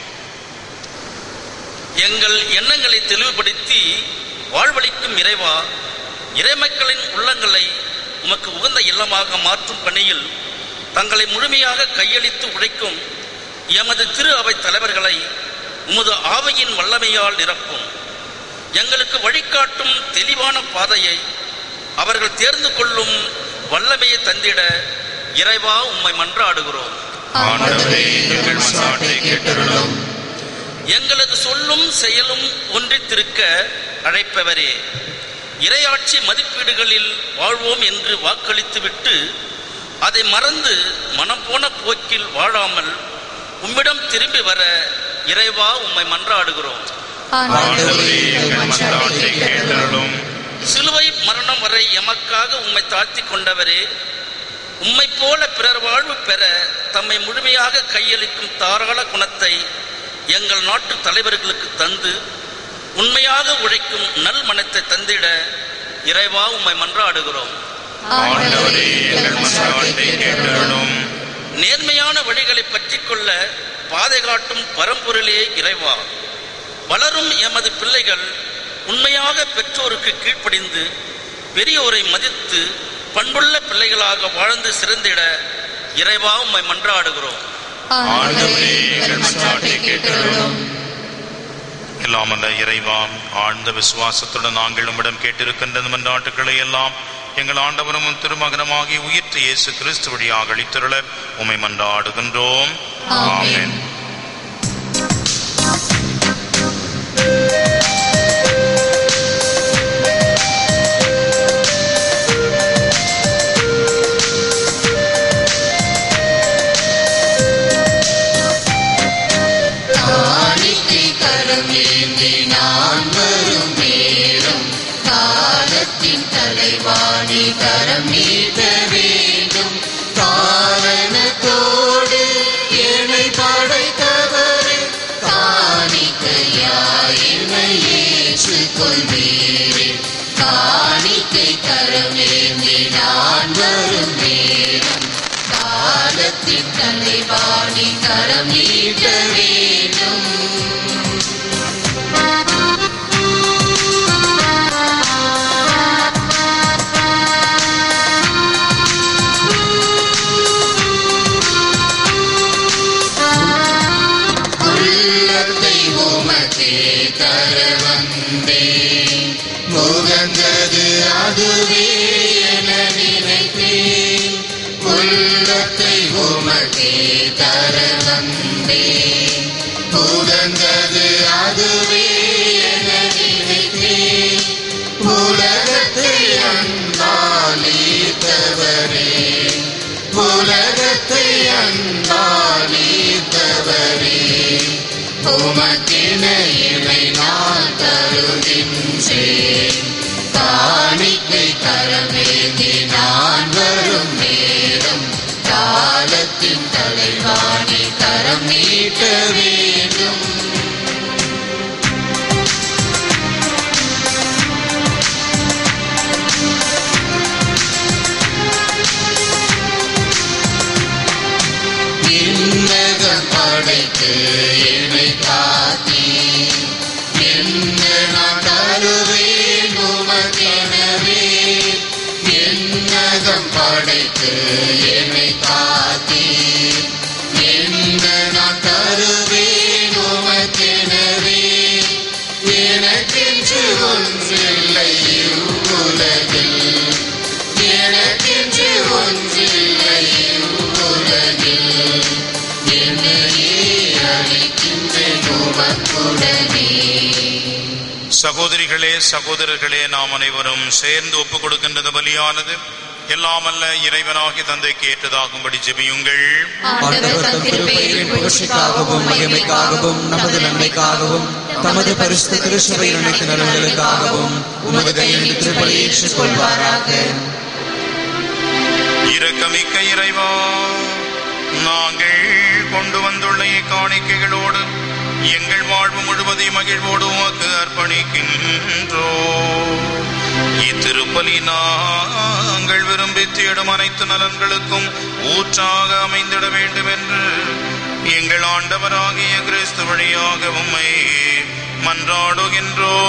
எங்கள் எண்ணங்களை தெளிவுபடுத்தி வாழ்வளிக்கும் இறைவா இறைமக்களின் உள்ளங்களை உமக்கு உகந்த இல்லமாக மாற்றும் பணியில் தங்களை முழுமையாக கையளித்து உழைக்கும் எமது திரு அவை தலைவர்களை உமது ஆவையின் வல்லமையால் நிரப்பும் எங்களுக்கு வழிகாட்டும் தெளிவான பாதையை அவர்கள் தேர்ந்து கொள்ளும் வல்லமையை தந்திட இறைவா உம்மை மன்றாடுகிறோம் ஆண்டவரே எங்கள் மன்றாட்டை கேட்டருளும் எங்களது சொல்லும் செயலும் ஒன்றித்திருக்க அழைப்பவரே இரையாட்சி மதிப்பீடுகளில் வாழ்வோம் என்று வாக்களித்துவிட்டு அதை மறந்து மனம் போன போக்கில் வாழாமல் உம்மிடம் திரும்பி வர இறைவா உம்மை மன்றாடுகிறோம் ஆண்டவரே எங்கள் மன்றாட்டை கேட்டருளும் சிலுவை மரணம் வரை எமக்காக உம்மை தாழ்த்தி கொண்டவரே உம்மை போல பிறர் வாழ்வு பெற தம்மை முழுமையாக கையளிக்கும் தாராள குணத்தை எங்கள் நாட்டு தலைவர்களுக்கு தந்து உண்மையாக உழைக்கும் நல் மனத்தை தந்திட இறைவா உம்மை மன்றாடுகிறோம் ஆண்டவரே எங்கள் மன்றாட்டை கேட்டருளும் நேர்மையான வழிகளை பற்றிக் கொள்ள பாதை காட்டும் பரம்பொருளே இறைவா வளரும் எமது பிள்ளைகள் உண்மையாக பெற்றோருக்கு கீழ்ப்படிந்து பெரியோரை மதித்து பண்புள்ள பிள்ளைகளாக வாழ்ந்து சிறந்திட இறைவா உம்மை மன்றாடுகிறோம் ஆண்டவரே எங்கள் மன்றாட்டை கேட்டருளும் எல்லாம் அல்ல இறைவாம் ஆழ்ந்த விசுவாசத்துடன் நாங்கள் உம்மிடம் கேட்டிருக்கின்ற மன்றாட்டுக்களை எல்லாம் எங்கள் ஆண்டவரும் உம் திருமகனமாகி உயிர்த்த இயேசு கிறிஸ்து வழியாக அளித்தருள உம்மை மன்றாடுகின்றோம் ஆமென் காணிக்கை கரம் ஏந்தி நான் வரும் நேரம் காலத்தின் தலைவாணி கரம் நீட்ட வேண்டும் காரணத்தோடு என்னை படைத்தவரே காணிக்கையாய் என்னை ஏற்றுக்கொள்வீரே காணிக்கையாய் தலைவாணி கரம் நீட்ட வேண்டும் உள்ளத்தை உமக்கே தர வந்தேன் முகந்தது அதுவே என நினைத்தேன் உள்ளத்தை உமக்கே தர வந்தேன் முகந்தது அதுவே என நினைத்தேன் உலகத்தை அன்பாலித்தவரே உலகத்தை அன்பாலித்தவரே உமக்கென இணை நான் தருகின்றேன் காணிக்கை கரமேந்தி நான் வரும் நேரம் காலத்தின் தலைவாணி கரம் நீட்ட வேண்டும் இன்னகம் படைத்து என்னை காத்தி என்ன நான் தருவேன் உமக்கெனவே என்னகம் படைத்து என்னை காத்தி என்ன நான் தருவேன் உமக்கெனவே எனக்கென்று ஒன்றில்லை இவ்வுலகில் எனக்கென்று ஒன்றில்லை இவ்வுலகில் என்னையே அளிக்கின்றேன் உமக்குடனே சகோதரிகளே சகோதரர்களே நாம் அனைவரும் சேர்ந்து ஒப்புக் கொடுக்கின்றது பலியானது எல்லாம் அல்ல இறைவனாகி தந்தைக்கு ஏற்றதாகும்படி ஜெபியுங்கள் ஆண்டவர் தம் திருப்பெயரின் புகழ்ச்சிக்காகவும் மகிமைக்காகவும் நமது நன்மைக்காகவும் தமது பரிசுத்த திருச்சபையின் அனைத்து நலன்களுக்காகவும் உமது கையில் திருப்பலி ஏற்றுக் கொள்வாராக இரக்கமிக்க இறைவா நாங்கள் கொண்டு வந்துள்ள இக்காணிக்கைகளோடு எங்கள் வாழ்வு முழுவதையும் மகிழ்வோடு உமக்கு அர்ப்பணிக்கின்றோ இத்திருப்பலி நாங்கள் விரும்பி தேடும் அனைத்து நலன்களுக்கும் ஊற்றாக அமைந்திட வேண்டும் என்று எங்கள் ஆண்டவராகிய கிறிஸ்து வழியாக உம்மை மன்றாடுகின்றோ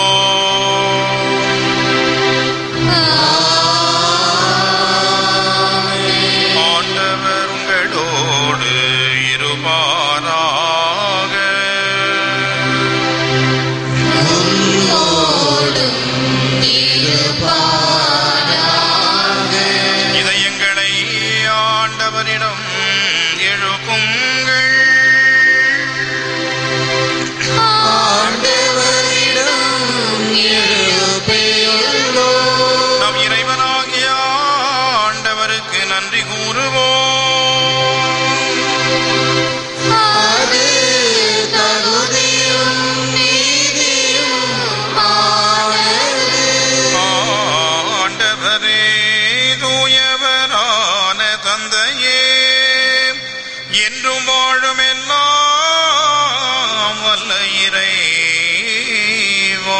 ஆண்டவர் உங்களோடு இருப்பாராக இதயங்களை ஆண்டவரிடம் எழுப்புங்கள் நம் இறைவனாகிய ஆண்டவருக்கு நன்றி கூறுவோம் ஆண்டவரே தூயவரான தந்தையே என்றும் வாழும் எல்லாம் வல்ல இறைவா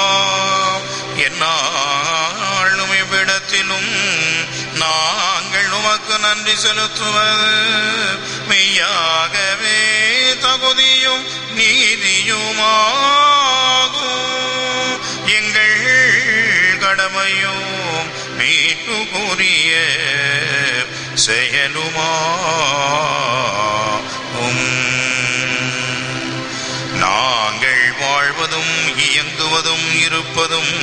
என்னாலும் இவ்விடத்திலும் நாங்கள் உமக்கு நன்றி செலுத்துவது மெய்யாகவே தகுதியும் நீதியுமாகும் எங்கள் கடமையும் மீட்புக்குரிய செயலுமாகும் நாங்கள் வாழ்வதும் இயங்குவதும் இருப்பதும்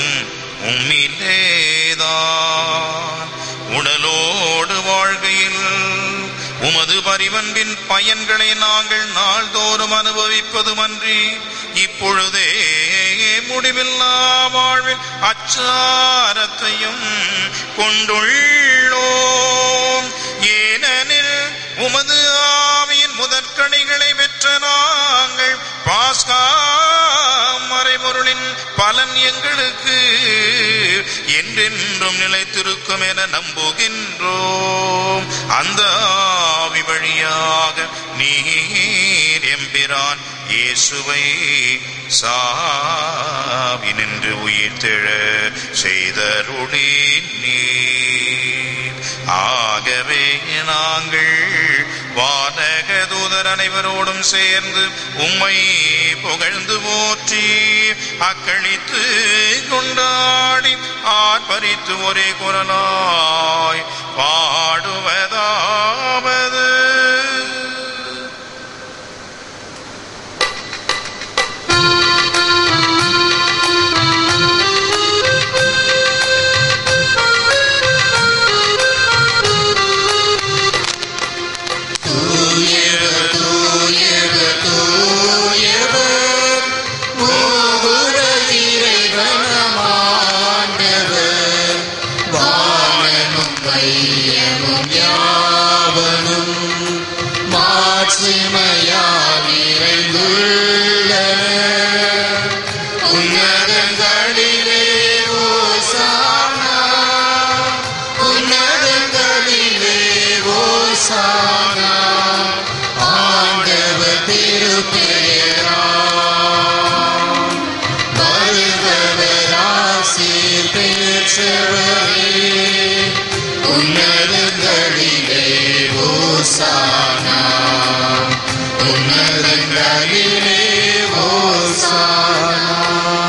உம்மிலேதான் உடலோடு வாழ்கையில் உமது பரிவன்பின் பயன்களை நாங்கள் நாள்தோறும் அனுபவிப்பதுமன்றி இப்பொழுதே முடிவில்லா வாழ்வில் அச்சாரத்தையும் கொண்டுள்ளோம் ஏனெனில் உமது ஆவியின் முதற்கணிகளை பெற்ற நாங்கள் பாஸ்கா மறைபொருளின் பலன் எங்களுக்கு என்றென்றும் நிலைத்திருக்கும் என நம்புகின்றோம் அந்த ஆவி வழியாக நீர் எம்பிரான் இயேசுவை சாவி நின்று உயிர்த்தெழ செய்தருளி நீர் ஆகவே நாங்கள் வானக தூதர் அனைவரோடும் சேர்ந்து உம்மை புகழ்ந்து போற்றி அக்களித்து கொண்டாடி ஆர்ப்பரித்து ஒரே குரலாய் பாடுவதாவது வானமும் கையமும் யாவனும் மாட்சிமையால் நிறைந்துள்ளன உன்னதங்களிலே ஓசானா உன்னதங்களிலே ஓசானா ஆண்டவர் திருப்பெயரா வருபவராசீர் பெற்றவரே உன்னதங்களிலே ஓசானா உன்னதங்களிலே ஓசானா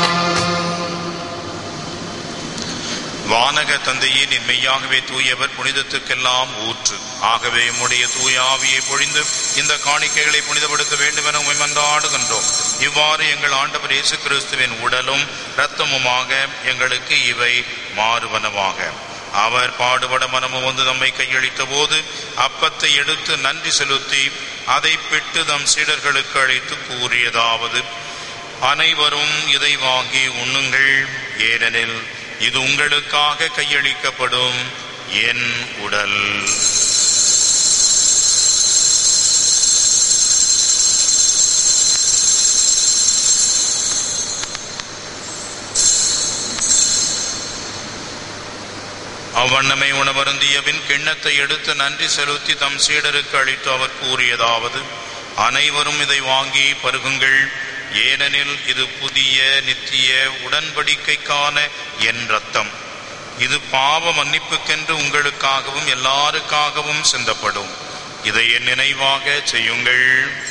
வானக தந்தையே நீர் மெய்யாகவே தூயவர் புனிதத்துக்கெல்லாம் ஊற்று ஆகவே உம்முடைய தூய ஆவியை பொழிந்து இந்த காணிக்கைகளை புனிதப்படுத்த வேண்டும் என உம்மை மன்றாடுகின்றோம் இவ்வாறு எங்கள் ஆண்டவர் இயேசு கிறிஸ்துவின் உடலும் இரத்தமுமாக எங்களுக்கு இவை மாறுவனவாக அவர் பாடுபட மனமும் வந்து நம்மை கையளித்த போது அப்பத்தை எடுத்து நன்றி செலுத்தி அதை பிட்டு தம் சீடர்களுக்கு அழைத்து கூறியதாவது அனைவரும் இதை வாங்கி உண்ணுங்கள் ஏனெனில் இது உங்களுக்காக கையளிக்கப்படும் என் உடல் அவ்வண்ணமை உணவருந்திய பின் கிண்ணத்தை எடுத்து நன்றி செலுத்தி தம் சீடருக்கு அளித்து அவர் கூறியதாவது அனைவரும் இதை வாங்கி பருகுங்கள் ஏனெனில் இது புதிய நித்திய உடன்படிக்கைக்கான என் ரத்தம் இது பாவ மன்னிப்புக்கென்று உங்களுக்காகவும் எல்லாருக்காகவும் சிந்தப்படும் இதை என் நினைவாக செய்யுங்கள்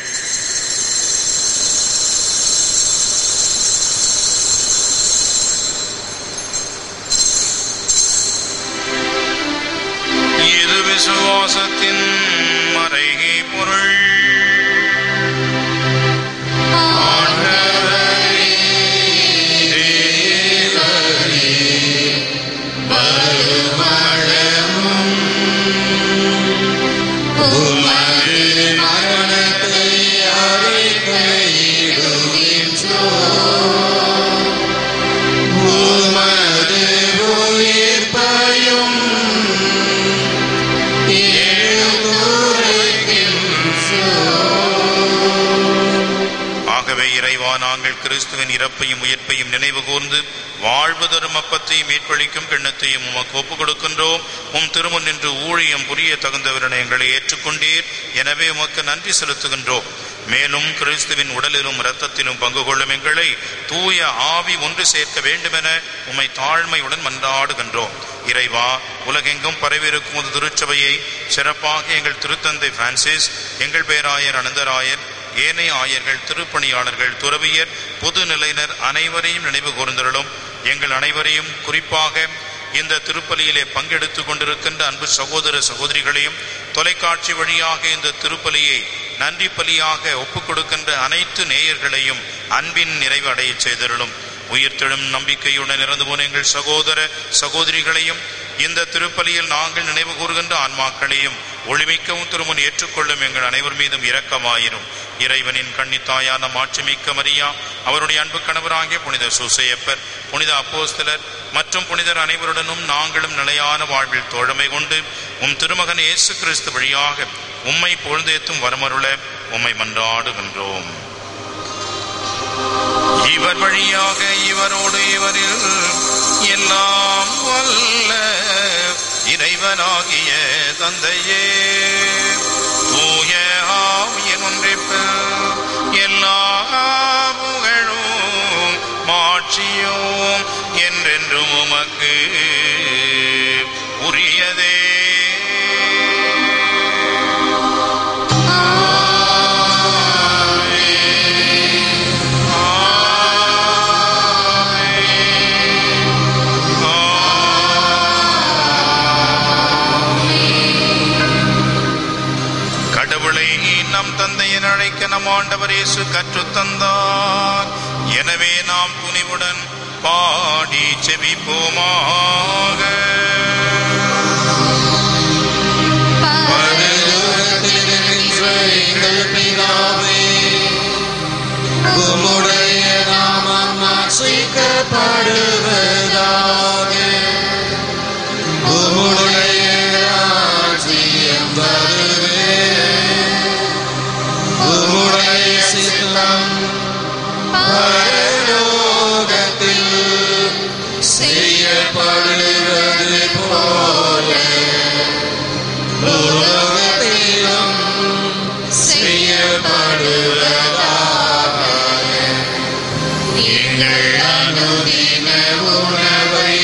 இது விசுவாசத்தின் மறைகை பொருள் உமது மரணத்தை அறிக்கையிடுகின்றோ உமது உயிர்ப்பையும் ஆகவே இறைவா நாங்கள் கிறிஸ்துவின் இறப்பையும் உயிர்ப்பையும் நினைவு கூர்ந்து வாழ்வு தரும் அப்பத்தை மீட்பளிக்கும் கிண்ணத்தையும் உமக்கு ஒப்புக் கொடுக்கின்றோம் உம் திருமுன் நின்று ஊழியம் புரிய தகுந்தவரென எங்களை ஏற்றுக்கொண்டீர் எனவே உமக்கு நன்றி செலுத்துகின்றோம் மேலும் கிறிஸ்துவின் உடலிலும் இரத்தத்திலும் பங்கு கொள்ளும் எங்களை தூய ஆவி ஒன்று சேர்க்க வேண்டுமென உம்மை தாழ்மையுடன் மன்றாடுகின்றோம் இறைவா உலகெங்கும் பரவியிருக்கும் ஒரு திருச்சபையை சிறப்பாக எங்கள் திருத்தந்தை பிரான்சிஸ் எங்கள் பேராயர் அனந்தராயர் ஏனைய ஆயர்கள் திருப்பணியாளர்கள் துறவியர் பொது நிலையினர் அனைவரையும் நினைவு கூர்ந்தருளும் எங்கள் அனைவரையும் குறிப்பாக இந்த திருப்பலியிலே பங்கெடுத்துக் கொண்டிருக்கின்ற அன்பு சகோதர சகோதரிகளையும் தொலைக்காட்சி வழியாக இந்த திருப்பலியை நன்றி பலியாக ஒப்புக் கொடுக்கின்ற அனைத்து நேயர்களையும் அன்பின் நிறைவு அடையச் செய்தருளும் உயிர்த்தெழும் நம்பிக்கையுடன் இறந்து போன எங்கள் சகோதர சகோதரிகளையும் இந்த திருப்பலியில் நாங்கள் நினைவு கூறுகின்ற ஆன்மாக்களையும் ஒளிமிக்கவும் திருமுன் ஏற்றுக்கொள்ளும் எங்கள் அனைவர் மீதும் இரக்கமாயிரும் இறைவனின் கன்னித்தாயான மாட்சிமிக்க மரியா அவருடைய அன்பு கணவராகிய புனித சூசையப்பர் புனித அப்போஸ்தலர் மற்றும் புனிதர் அனைவருடனும் நாங்களும் நிலையான வாழ்வில் தோழமை கொண்டு உம் திருமகன் இயேசு கிறிஸ்து வழியாக உம்மை பொழுதேத்தும் வரமருள உம்மை மன்றாடுகின்றோம் இவர் வழியாக இவரோடு இவரில் எல்லாம் வல்ல இறைவனாகிய தந்தையே தூய ஆவியின் ஒன்றிப்பில் எல்லா புகழும் மாட்சியும் என்றென்றும் உமக்கு உரியதே ஆண்டவர் இயேசு கற்றுத் தந்தார் எனவே நாம் துணிவுடன் பாடி செபிப்போமாக பரலோகத்தில் இருக்கிற எங்கள் பிதாவே, உம்முடைய நாமம் மாற்றிக்கப்படுவதாக. உம்முடைய ராஜ்யம் வருக. உம்முடைய சித்தம் பரலோகத்தில் செய்யப்படுவது போல உலகத்திலும் செய்யப்படுவதாக எங்கள் அனுதின உணவை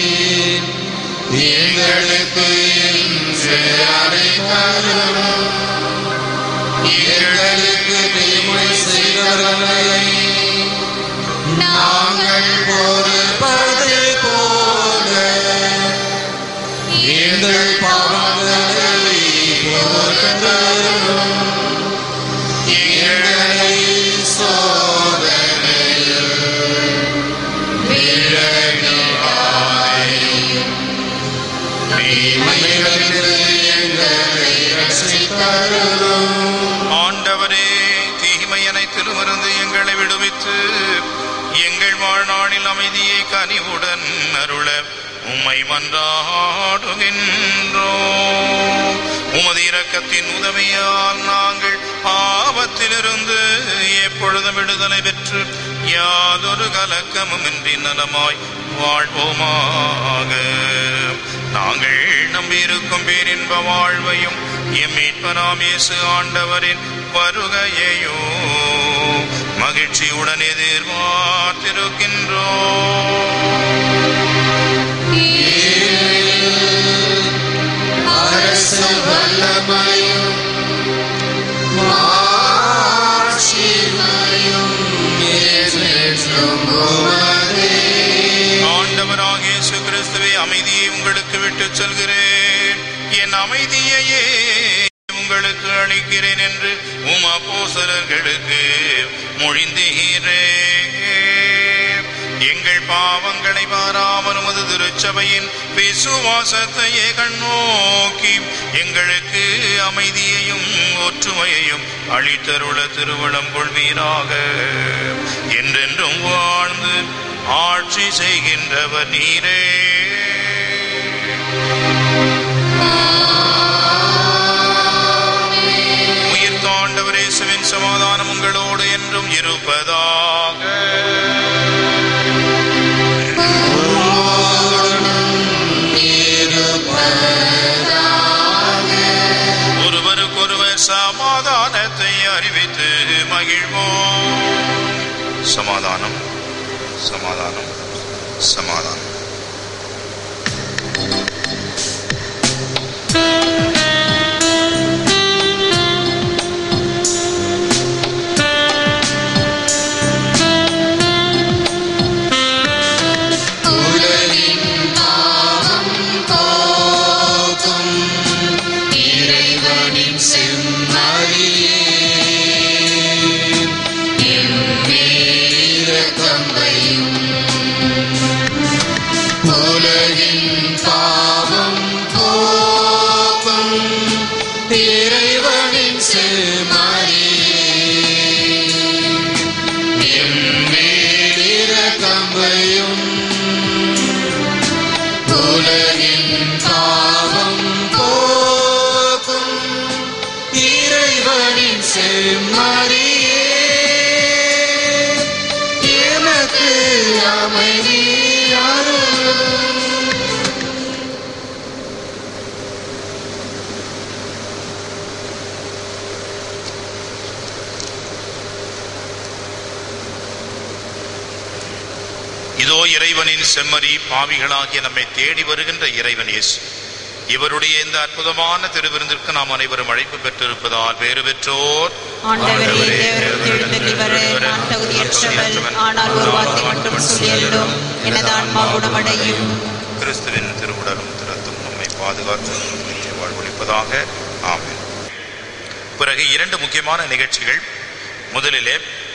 எங்களுக்கு இன்று அடைக்கலும் எங்களுக்கு தீமை செய்தவர்களை நாங்கள் பொறுப்பதை போல எங்கள் பாவங்களை பொறுத்தரும் எங்களை சோதனையில் விழவிடாதேயும் தீமைகளிலிருந்து எங்களை ரட்சித்தருளும் ஆண்டவரே தீமை அனைத்திலுமிருந்து எங்களை விடுவித்து எங்கள் வாழ்நாளில் அமைதியை கனிவுடன் அருள உம்மை மன்றாடுகின்றோம் உமது இரக்கத்தின் உதவியால் நாங்கள் ஆபத்திலிருந்து எப்பொழுதும் விடுதலை பெற்று யாதொரு கலக்கமுமின்றி நலமாய் வாழ்வோமாக நாங்கள் நம்பியிருக்கும் பேரின்ப வாழ்வையும் எம் மீட்பராம் இயேசு ஆண்டவரின் வருகையையோ மகிழ்ச்சியுடன் எதிர்பார்த்திருக்கின்றோம் அரசு வல்லமையும் மாட்சிமையும் என்றென்றும் உமதே. ஆண்டவராக இயேசு கிறிஸ்துவை அமைதியை உங்களுக்கு விட்டுச் செல்கிறேன் என் அமைதியையே உங்களுக்கு அளிக்கிறேன் என்று உம் அப்போஸ்தலர்களுக்கு மொழிந்தீரே எங்கள் பாவங்களை பாராமல் உமது திருச்சபையின் விசுவாசத்தையே கண்ணோக்கி எங்களுக்கு அமைதியையும் ஒற்றுமையையும் அளித்தருள திருவளம் கொள்வீராக என்றென்றும் வாழ்ந்து ஆட்சி செய்கின்றவர் நீரே உயிர் தாண்டவர் இயேசுவின் சமாதானம் உங்களோடு என்றும் இருப்பதாக ஒருவருக்கொருவர் சமாதானத்தை அறிவித்து மகிழ்வோம் சமாதானம் சமாதானம் சமாதானம் உலகின் பாவம் போக்கும் இறைவனின் செம்மறியே எம்மேலிரக்கம் வையும். உலகின் பாவம் போக்கும் இறைவனின் செம்மறியே எம்மேலிரக்கம் வையும். உலகின் பாவம் போக்கும் இறைவனின் செம்மறியே எனக்கு அமைதி அருளும் இதோ இறைவனின் செம்மறி பாவிகளாகிய நம்மை தேடி வருகின்ற இறைவன் இயேசு இவருடைய இந்த அற்புதமான திருவிருந்திற்கு நாம் அனைவரும் அழைப்பு பெற்றிருப்பதால் வேறு பெற்றோர் ஆண்டவரே தேவரத்தில் வர நான் தகுதியற்றவள் ஆனால் ஒரு வார்த்தை மட்டும் சொல்லியல்லும் எனது ஆன்மா குணமடையும் கிறிஸ்துவின் திருவுடலும் திறத்தும் நம்மை பாதுகாத்து நித்திய வாழ்வளிப்பதாக ஆமென் பிறகு இரண்டு முக்கியமான நிகழ்ச்சிகள் முதலிலே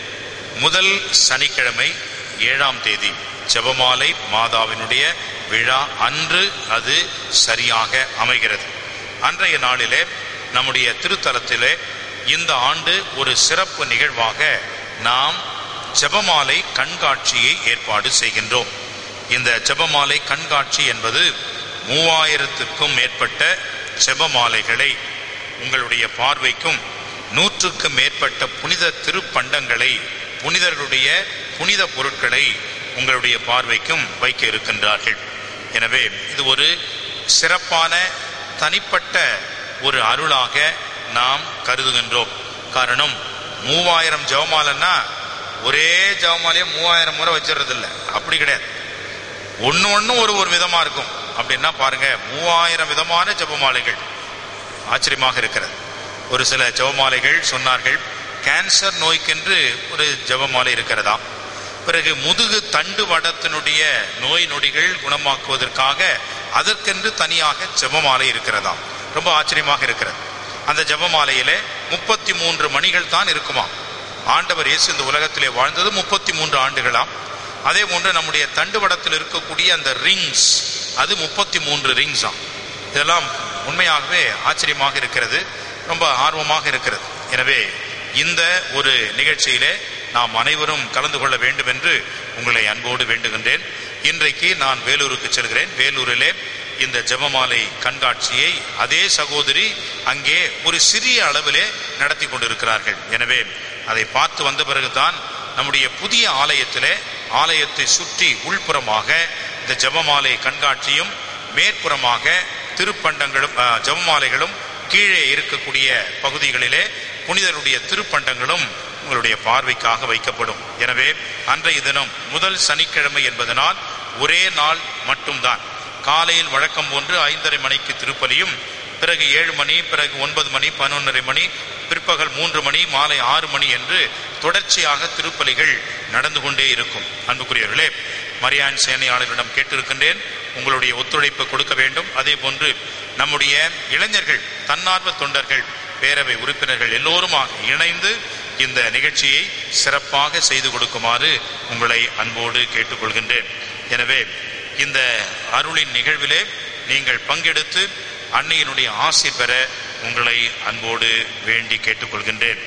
முதல் சனிக்கிழமை ஏழாம் தேதி ஜெபமாலை மாதாவினுடைய விழா அன்று அது சரியாக அமைகிறது அன்றைய நாளிலே நம்முடைய திருத்தலத்திலே இந்த ஆண்டு ஒரு சிறப்பு நிகழ்வாக நாம் ஜெபமாலை கண்காட்சியை ஏற்பாடு செய்கின்றோம் இந்த ஜெபமாலை கண்காட்சி என்பது மூவாயிரத்துக்கும் மேற்பட்ட ஜெபமாலைகளை உங்களுடைய பார்வைக்கும் நூற்றுக்கும் மேற்பட்ட புனித திருப்பண்டங்களை புனிதர்களுடைய புனித பொருட்களை உங்களுடைய பார்வைக்கும் வைக்க இருக்கின்றார்கள் எனவே இது ஒரு சிறப்பான தனிப்பட்ட ஒரு அருளாக நாம் கருதுகின்றோம் காரணம் மூவாயிரம் ஜெபமாலைன்னா ஒரே ஜெபமாலையை மூவாயிரம் முறை வச்சிடுறது இல்ல அப்படி கிடையாது ஒன்று ஒன்று ஒரு ஒரு விதமா இருக்கும் அப்படின்னா பாருங்க மூவாயிரம் விதமான ஜெபமாலைகள் ஆச்சரியமாக இருக்கிறது ஒரு சில ஜெபமாலைகள் சொன்னார்கள் கேன்சர் நோய்க்கென்று ஒரு ஜெபமாலை இருக்கிறதா பிறகு முதுகு தண்டு வடத்தினுடைய நோய் நொடிகள் குணமாக்குவதற்காக அதற்கென்று தனியாக ஜெபமாலை இருக்கிறதாம் ரொம்ப ஆச்சரியமாக இருக்கிறது அந்த ஜெபமாலையிலே முப்பத்தி மூன்று மணிகள் தான் இருக்குமா ஆண்டவர் இயேசு இந்த உலகத்திலே வாழ்ந்தது முப்பத்தி மூன்று ஆண்டுகளாம் அதே போன்று நம்முடைய தண்டுவடத்தில் இருக்கக்கூடிய அந்த ரிங்ஸ் அது முப்பத்தி மூன்று ரிங்ஸாம் இதெல்லாம் உண்மையாகவே ஆச்சரியமாக இருக்கிறது ரொம்ப ஆர்வமாக இருக்கிறது எனவே இந்த ஒரு நிகழ்ச்சியிலே நாம் அனைவரும் கலந்து கொள்ள வேண்டும் என்று உங்களை அன்போடு வேண்டுகின்றேன் இன்றைக்கு நான் வேலூருக்கு செல்கிறேன் வேலூரிலே இந்த ஜெபமாலை கண்காட்சியை அதே சகோதரி அங்கே ஒரு சிறிய அளவிலே நடத்தி கொண்டிருக்கிறார்கள் எனவே அதை பார்த்து வந்த பிறகுதான் நம்முடைய புதிய ஆலயத்திலே ஆலயத்தை சுற்றி உள்புறமாக இந்த ஜெபமாலை கண்காட்சியும் மேற்புறமாக திருப்பண்டங்களும் அஹ், ஜெபமாலைகளும் கீழே இருக்கக்கூடிய பகுதிகளிலே புனிதருடைய திருப்பண்டங்களும் உங்களுடைய பார்வைக்காக வைக்கப்படும் எனவே அன்றைய தினம் முதல் சனிக்கிழமை என்பதனால் ஒரே நாள் மட்டும்தான் காலையில் வழக்கம் போன்று ஐந்தரை மணிக்கு திருப்பலியும் பிறகு ஏழு மணி பிறகு ஒன்பது மணி பதினொன்றரை மணி பிற்பகல் மூன்று மணி மாலை ஆறு மணி என்று தொடர்ச்சியாக திருப்பலிகள் நடந்து கொண்டே இருக்கும் அன்புக்குரியவர்களே மரியான் சேனையாளர்களிடம் கேட்டிருக்கின்றேன் உங்களுடைய ஒத்துழைப்பு கொடுக்க வேண்டும் அதே போன்று நம்முடைய இளைஞர்கள் தன்னார்வ தொண்டர்கள் பேரவை உறுப்பினர்கள் எல்லோருமாக இணைந்து இந்த நிகழ்ச்சியை சிறப்பாக செய்து கொடுக்குமாறு உங்களை அன்போடு கேட்டுக்கொள்கின்றேன் எனவே இந்த அருளின் நிகழ்விலே நீங்கள் பங்கெடுத்து அன்னையினுடைய ஆசி பெற உங்களை அன்போடு வேண்டி கேட்டுக்கொள்கின்றேன்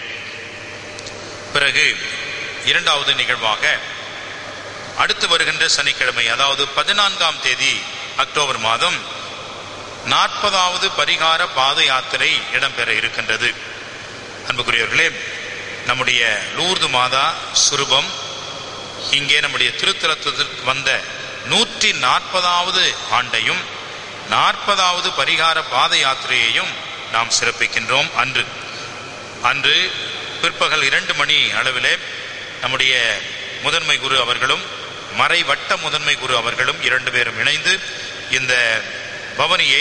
பிறகு இரண்டாவது நிகழ்வாக அடுத்து வருகின்ற சனிக்கிழமை அதாவது பதினான்காம் தேதி அக்டோபர் மாதம் நாற்பதாவது பரிகார பாத யாத்திரை இடம்பெற இருக்கின்றது அன்புக்குரியவர்களே நம்முடைய லூர்து மாதா சுரூபம் இங்கே நம்முடைய திருத்தலத்திற்கு வந்த நூற்றி நாற்பதாவது ஆண்டையும் நாற்பதாவது பரிகார பாத யாத்திரையையும் நாம் சிறப்பிக்கின்றோம் அன்று அன்று பிற்பகல் இரண்டு மணி அளவிலே நம்முடைய முதன்மை குரு அவர்களும் மறைவட்ட முதன்மை குரு அவர்களும் இரண்டு பேரும் இணைந்து இந்த பவனியை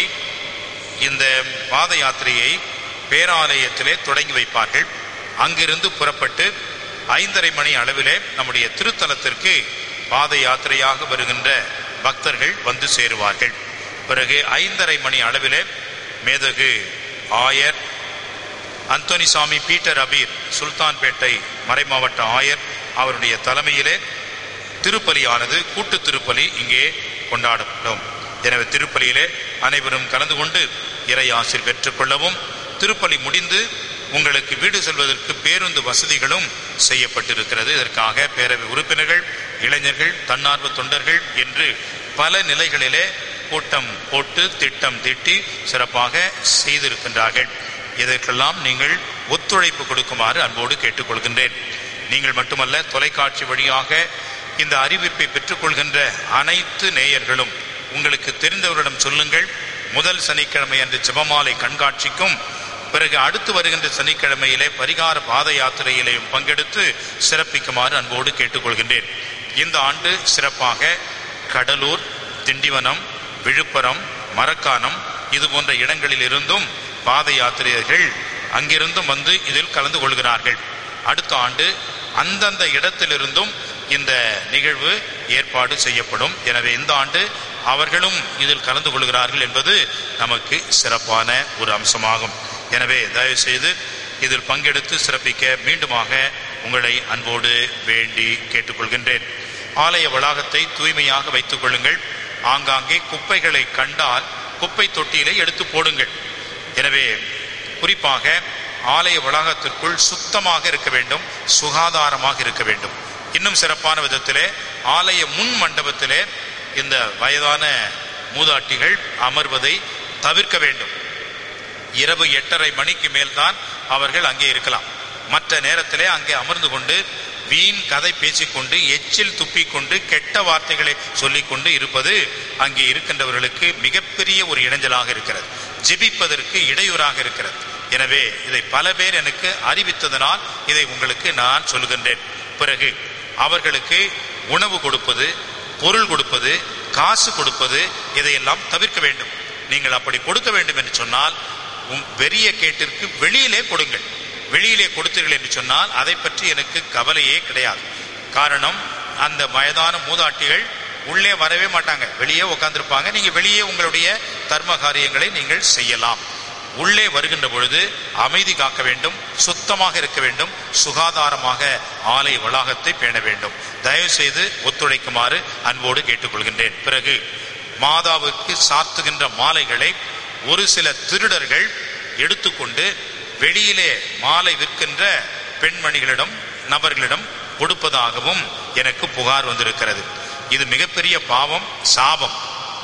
இந்த பாத யாத்திரையை பேராலயத்திலே தொடங்கி வைப்பார்கள் அங்கிருந்து புறப்பட்டு ஐந்தரை மணி அளவிலே நம்முடைய திருத்தலத்திற்கு பாத யாத்திரையாக வருகின்ற பக்தர்கள் வந்து சேருவார்கள் பிறகு ஐந்தரை மணி அளவிலே மேதகு ஆயர் அந்தோனிசாமி பீட்டர் அபீர் சுல்தான்பேட்டை மறைமாவட்ட ஆயர் அவருடைய தலைமையிலே திருப்பலியானது கூட்டு திருப்பலி இங்கே கொண்டாடப்படும் எனவே திருப்பலியிலே அனைவரும் கலந்து கொண்டு இறை ஆசிர் பெற்றுக்கொள்ளவும் திருப்பலி முடிந்து உங்களுக்கு வீடு செல்வதற்கு பேருந்து வசதிகளும் செய்யப்பட்டிருக்கிறது இதற்காக பேரவை உறுப்பினர்கள் இளைஞர்கள் தன்னார்வ தொண்டர்கள் என்று பல நிலைகளிலே கூட்டம் போட்டு திட்டம் தீட்டி சிறப்பாக செய்திருக்கின்றார்கள் இதற்கெல்லாம் நீங்கள் ஒத்துழைப்பு கொடுக்குமாறு அன்போடு கேட்டுக்கொள்கின்றேன் நீங்கள் மட்டுமல்ல தொலைக்காட்சி வழியாக இந்த அறிவிப்பை பெற்றுக்கொள்கின்ற அனைத்து நேயர்களும் உங்களுக்கு தெரிந்தவரிடம் சொல்லுங்கள் முதல் சனிக்கிழமை அன்று ஜெபமாலை கண்காட்சிக்கும் பிறகு அடுத்து வருகின்ற சனிக்கிழமையிலே பரிகார பாத யாத்திரையிலேயும் பங்கெடுத்து சிறப்பிக்குமாறு அன்போடு கேட்டுக்கொள்கின்றேன் இந்த ஆண்டு சிறப்பாக கடலூர் திண்டிவனம் விழுப்புரம் மரக்காணம் இது போன்ற இடங்களில் இருந்தும் பாத யாத்திரையர்கள் அங்கிருந்தும் வந்து இதில் கலந்து கொள்கிறார்கள் அடுத்த ஆண்டு அந்தந்த இடத்திலிருந்தும் இந்த நிகழ்வு ஏற்பாடு செய்யப்படும் எனவே இந்த ஆண்டு அவர்களும் இதில் கலந்து கொள்கிறார்கள் என்பது நமக்கு சிறப்பான ஒரு அம்சமாகும் எனவே தயவு செய்து இதில் பங்கெடுத்து சிறப்பிக்க மீண்டுமாக உங்களை அன்போடு வேண்டி கேட்டுக்கொள்கின்றேன் ஆலய வளாகத்தை தூய்மையாக வைத்துக் கொள்ளுங்கள் ஆங்காங்கே குப்பைகளை கண்டால் குப்பை தொட்டியிலே எடுத்து போடுங்கள் எனவே குறிப்பாக ஆலய வளாகத்திற்குள் சுத்தமாக இருக்க வேண்டும் சுகாதாரமாக இருக்க வேண்டும் இன்னும் சிறப்பான விதத்திலே ஆலய முன் மண்டபத்திலே இந்த வயதான மூதாட்டிகள் அமர்வதை தவிர்க்க வேண்டும் இரவு எட்டரை மணிக்கு மேல்தான் அவர்கள் அங்கே இருக்கலாம் மற்ற நேரத்திலே அங்கே அமர்ந்து கொண்டு வீண் கதை பேசிக்கொண்டு எச்சில் துப்பிக்கொண்டு கெட்ட வார்த்தைகளை சொல்லிக்கொண்டு இருப்பது அங்கே இருக்கின்றவர்களுக்கு மிகப்பெரிய ஒரு இடைஞ்சலாக இருக்கிறது ஜெபிப்பதற்கு இடையூறாக இருக்கிறது எனவே இதை பல பேர் எனக்கு அறிவித்ததனால் இதை உங்களுக்கு நான் சொல்கின்றேன் பிறகு அவர்களுக்கு உணவு கொடுப்பது பொருள் கொடுப்பது காசு கொடுப்பது இதையெல்லாம் தவிர்க்க வேண்டும் நீங்கள் அப்படி கொடுக்க வேண்டும் என்று சொன்னால் உம் பெரிய கேட்டிற்கு வெளியிலே கொடுங்கள் வெளியிலே கொடுத்தீர்கள் என்று சொன்னால் அதை பற்றி எனக்கு கவலையே கிடையாது காரணம் அந்த வயதான மூதாட்டிகள் உள்ளே வரவே மாட்டாங்க வெளியே உட்கார்ந்திருப்பாங்க நீங்க வெளியே உங்களுடைய தர்ம காரியங்களை நீங்கள் செய்யலாம் உள்ளே வருகின்ற பொழுது அமைதி காக்க வேண்டும் சுத்தமாக இருக்க வேண்டும் சுகாதாரமாக ஆலய வளாகத்தை பேண வேண்டும் தயவு செய்து ஒத்துழைக்குமாறு அன்போடு கேட்டுக்கொள்கின்றேன் பிறகு மாதாவுக்கு சாத்துகின்ற மாலைகளை ஒரு சில திருடர்கள் எடுத்துக்கொண்டு வெளியிலே மாலை விற்கின்ற பெண்மணிகளிடம் நபர்களிடம் கொடுப்பதாகவும் எனக்கு புகார் வந்திருக்கிறது இது மிகப்பெரிய பாவம் சாபம்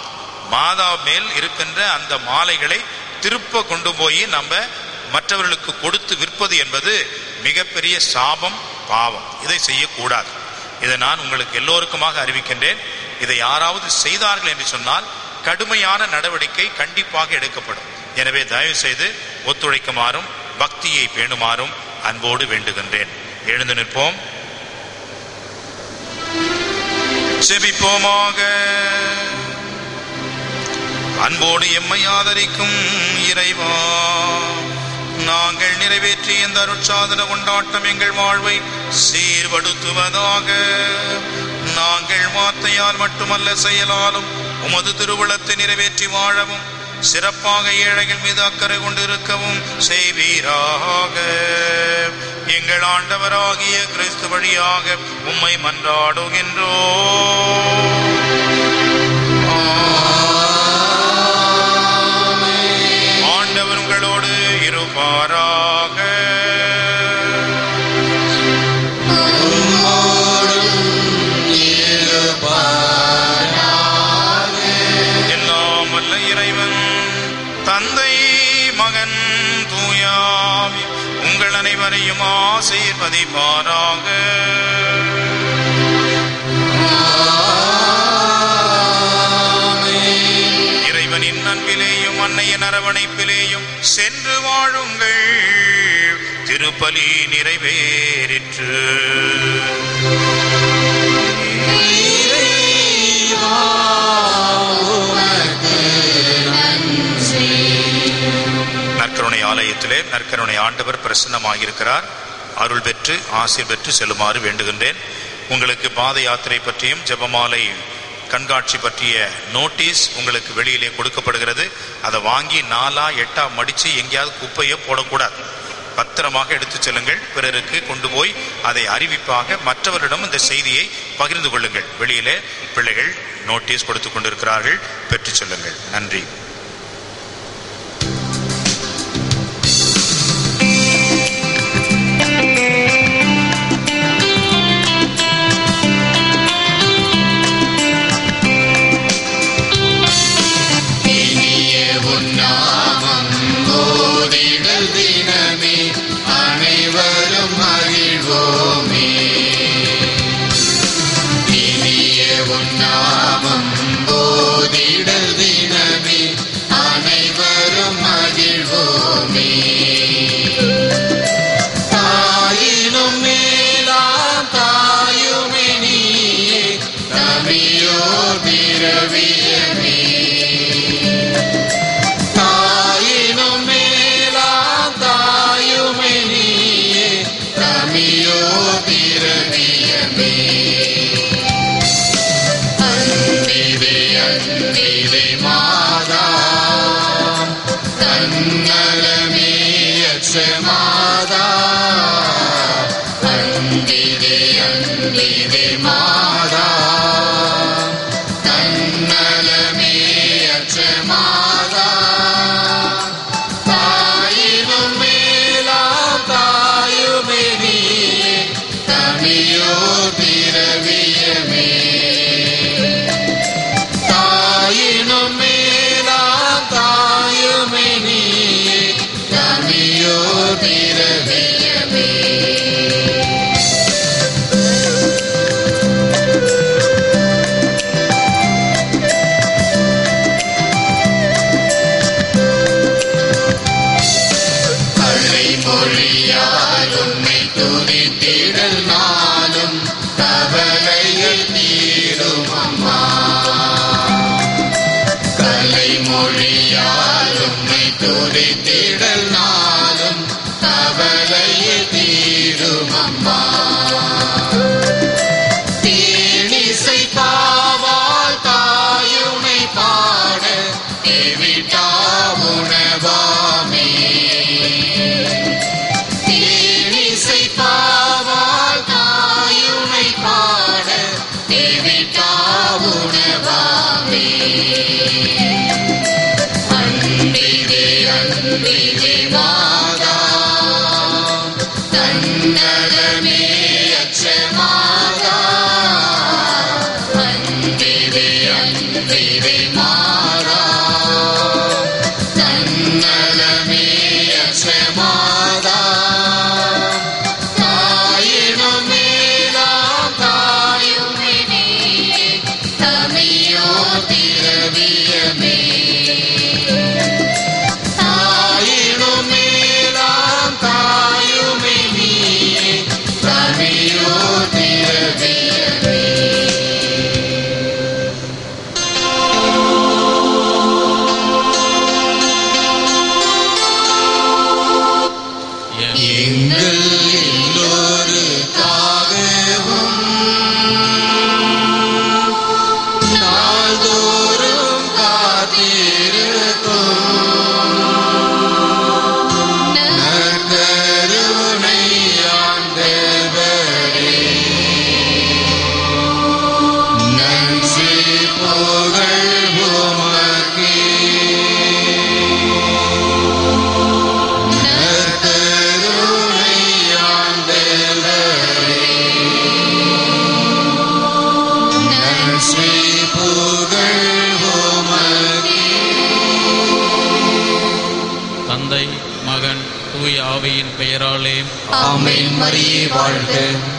மாதா மேல் இருக்கின்ற அந்த மாலைகளை திருப்ப கொண்டு போய் நம்ம மற்றவர்களுக்கு கொடுத்து விற்பது என்பது மிகப்பெரிய சாபம் பாவம் இதை செய்யக்கூடாது இதை நான் உங்களுக்கு எல்லோருக்குமாக அறிவிக்கின்றேன் இதை யாராவது செய்தார்கள் என்று சொன்னால் கடுமையான நடவடிக்கை கண்டிப்பாக எடுக்கப்படும் எனவே தயவு செய்து ஒத்துழைக்குமாறும் பக்தியை பேணுமாறும் அன்போடு வேண்டுகின்றேன் எழுந்து நிற்போம் செபிப்போமாக அன்போடு எம்மை ஆதரிக்கும் இறைவா நாங்கள் நிறைவேற்றிய இந்த அருட்சாதன கொண்டாட்டம் எங்கள் வாழ்வை சீர்படுத்துவதாக நாங்கள் வார்த்தையால் மட்டுமல்ல செயலாலும் உமது திருவுளத்தை நிறைவேற்றி வாழவும் சிறப்பாக ஏழைகள் மீது அக்கறை கொண்டிருக்கவும் செய்வீராக எங்கள் ஆண்டவராகிய கிறிஸ்து வழியாக உம்மை மன்றாடுகின்றோ ஆண்டவர் உங்களோடு இருப்பாராக எல்லாம் வல்ல இறைவன் தந்தை மகன் தூயாவி உங்கள் அனைவரையும் ஆசீர்வதிப்பாராக இறைவனின் அன்பிலேயும் அன்னையின் அரவணைப்பிலேயும் சென்று வாழுங்கள் திருப்பலி நிறைவேறிற்று நற்கருணை ஆலயத்திலே நற்கருணை ஆண்டவர் பிரசன்னமாகியிருக்கிறார் அருள் பெற்று ஆசீர் பெற்று செல்லுமாறு வேண்டுகின்றேன் உங்களுக்கு பாத யாத்திரை பற்றியும் ஜெபமாலை கண்காட்சி பற்றிய நோட்டீஸ் உங்களுக்கு வெளியிலே கொடுக்கப்படுகிறது அதை வாங்கி நாலா எட்டா மடிச்சு எங்கேயாவது குப்பையோ போடக்கூடாது பத்திரமாக எடுத்துச் செல்லுங்கள் பிறருக்கு கொண்டு போய் அதை அறிவிப்பாக மற்றவரிடம் இந்த செய்தியை பகிர்ந்து கொள்ளுங்கள் வெளியிலே பிள்ளைகள் நோட்டீஸ் கொடுத்து கொண்டிருக்கிறார்கள் பெற்றுச் செல்லுங்கள் நன்றி இனிய உன்னாமம் போதிடல் தினமே அனைவரும் மகிழ்வோமே இனிய உன்னாமம் போதிடல் தினமே அனைவரும் மகிழ்வோமே தாயினும் மேலாம் தாயுமே நீயே தமியோ திரவியமே தாயினும் மேலாம் தாயுமே நீயே தமியோ திரவியமே அன்பிதே அன்பிதே மாதா தன்னலமே அச்ச மாதா அன்பிதே தன்னிதே மாதா தன்னலமே அற்ற மாதா தாயினும் மேலாம் தாயுமே நீயே தமியோ திரவியமே தாயினும் மேலாம் தாயுமே நீயே தமியோ திரவியமே கலை மொழியால் உன்னை துதித்திடல் நாளும் கவலைகள் தீரும் அம்மா கலை மொழியால் உன்னை துதித்திடல் நாளும் கவலையில் தீரும் அம்மா தேனிசை பாவால் தாயுனை பாட தேவிட்டா உணவாமே தேனிசை பாவால் தாயுனை பாட தேவிட்டா உணவாமே அன்பிதே அன்பிதே மாதா தன்னலமே அச்ச மாதா அன்பிதே அன்பிதே மாதா தன்னலமே அச்ச மாதா தாயினும் மேலாம் தாயுமே நீயே தமியோ திரவியமே தாயினும் மேலாம் தாயுமே நீயே தமியோ திரவியமே என் எங்கள் எல்லோருக்காகவும் நாள்தோறும் காத்திருக்கும் நற்கருணை ஆண்டவரே நன்றி புகழ் உமக்கே நற்கருணை ஆண்டவரே நன்றி புகழ் உமக்கே தந்தை மகன் தூய ஆவியின் பெயராலே ஆமென் மரியே வாழ்க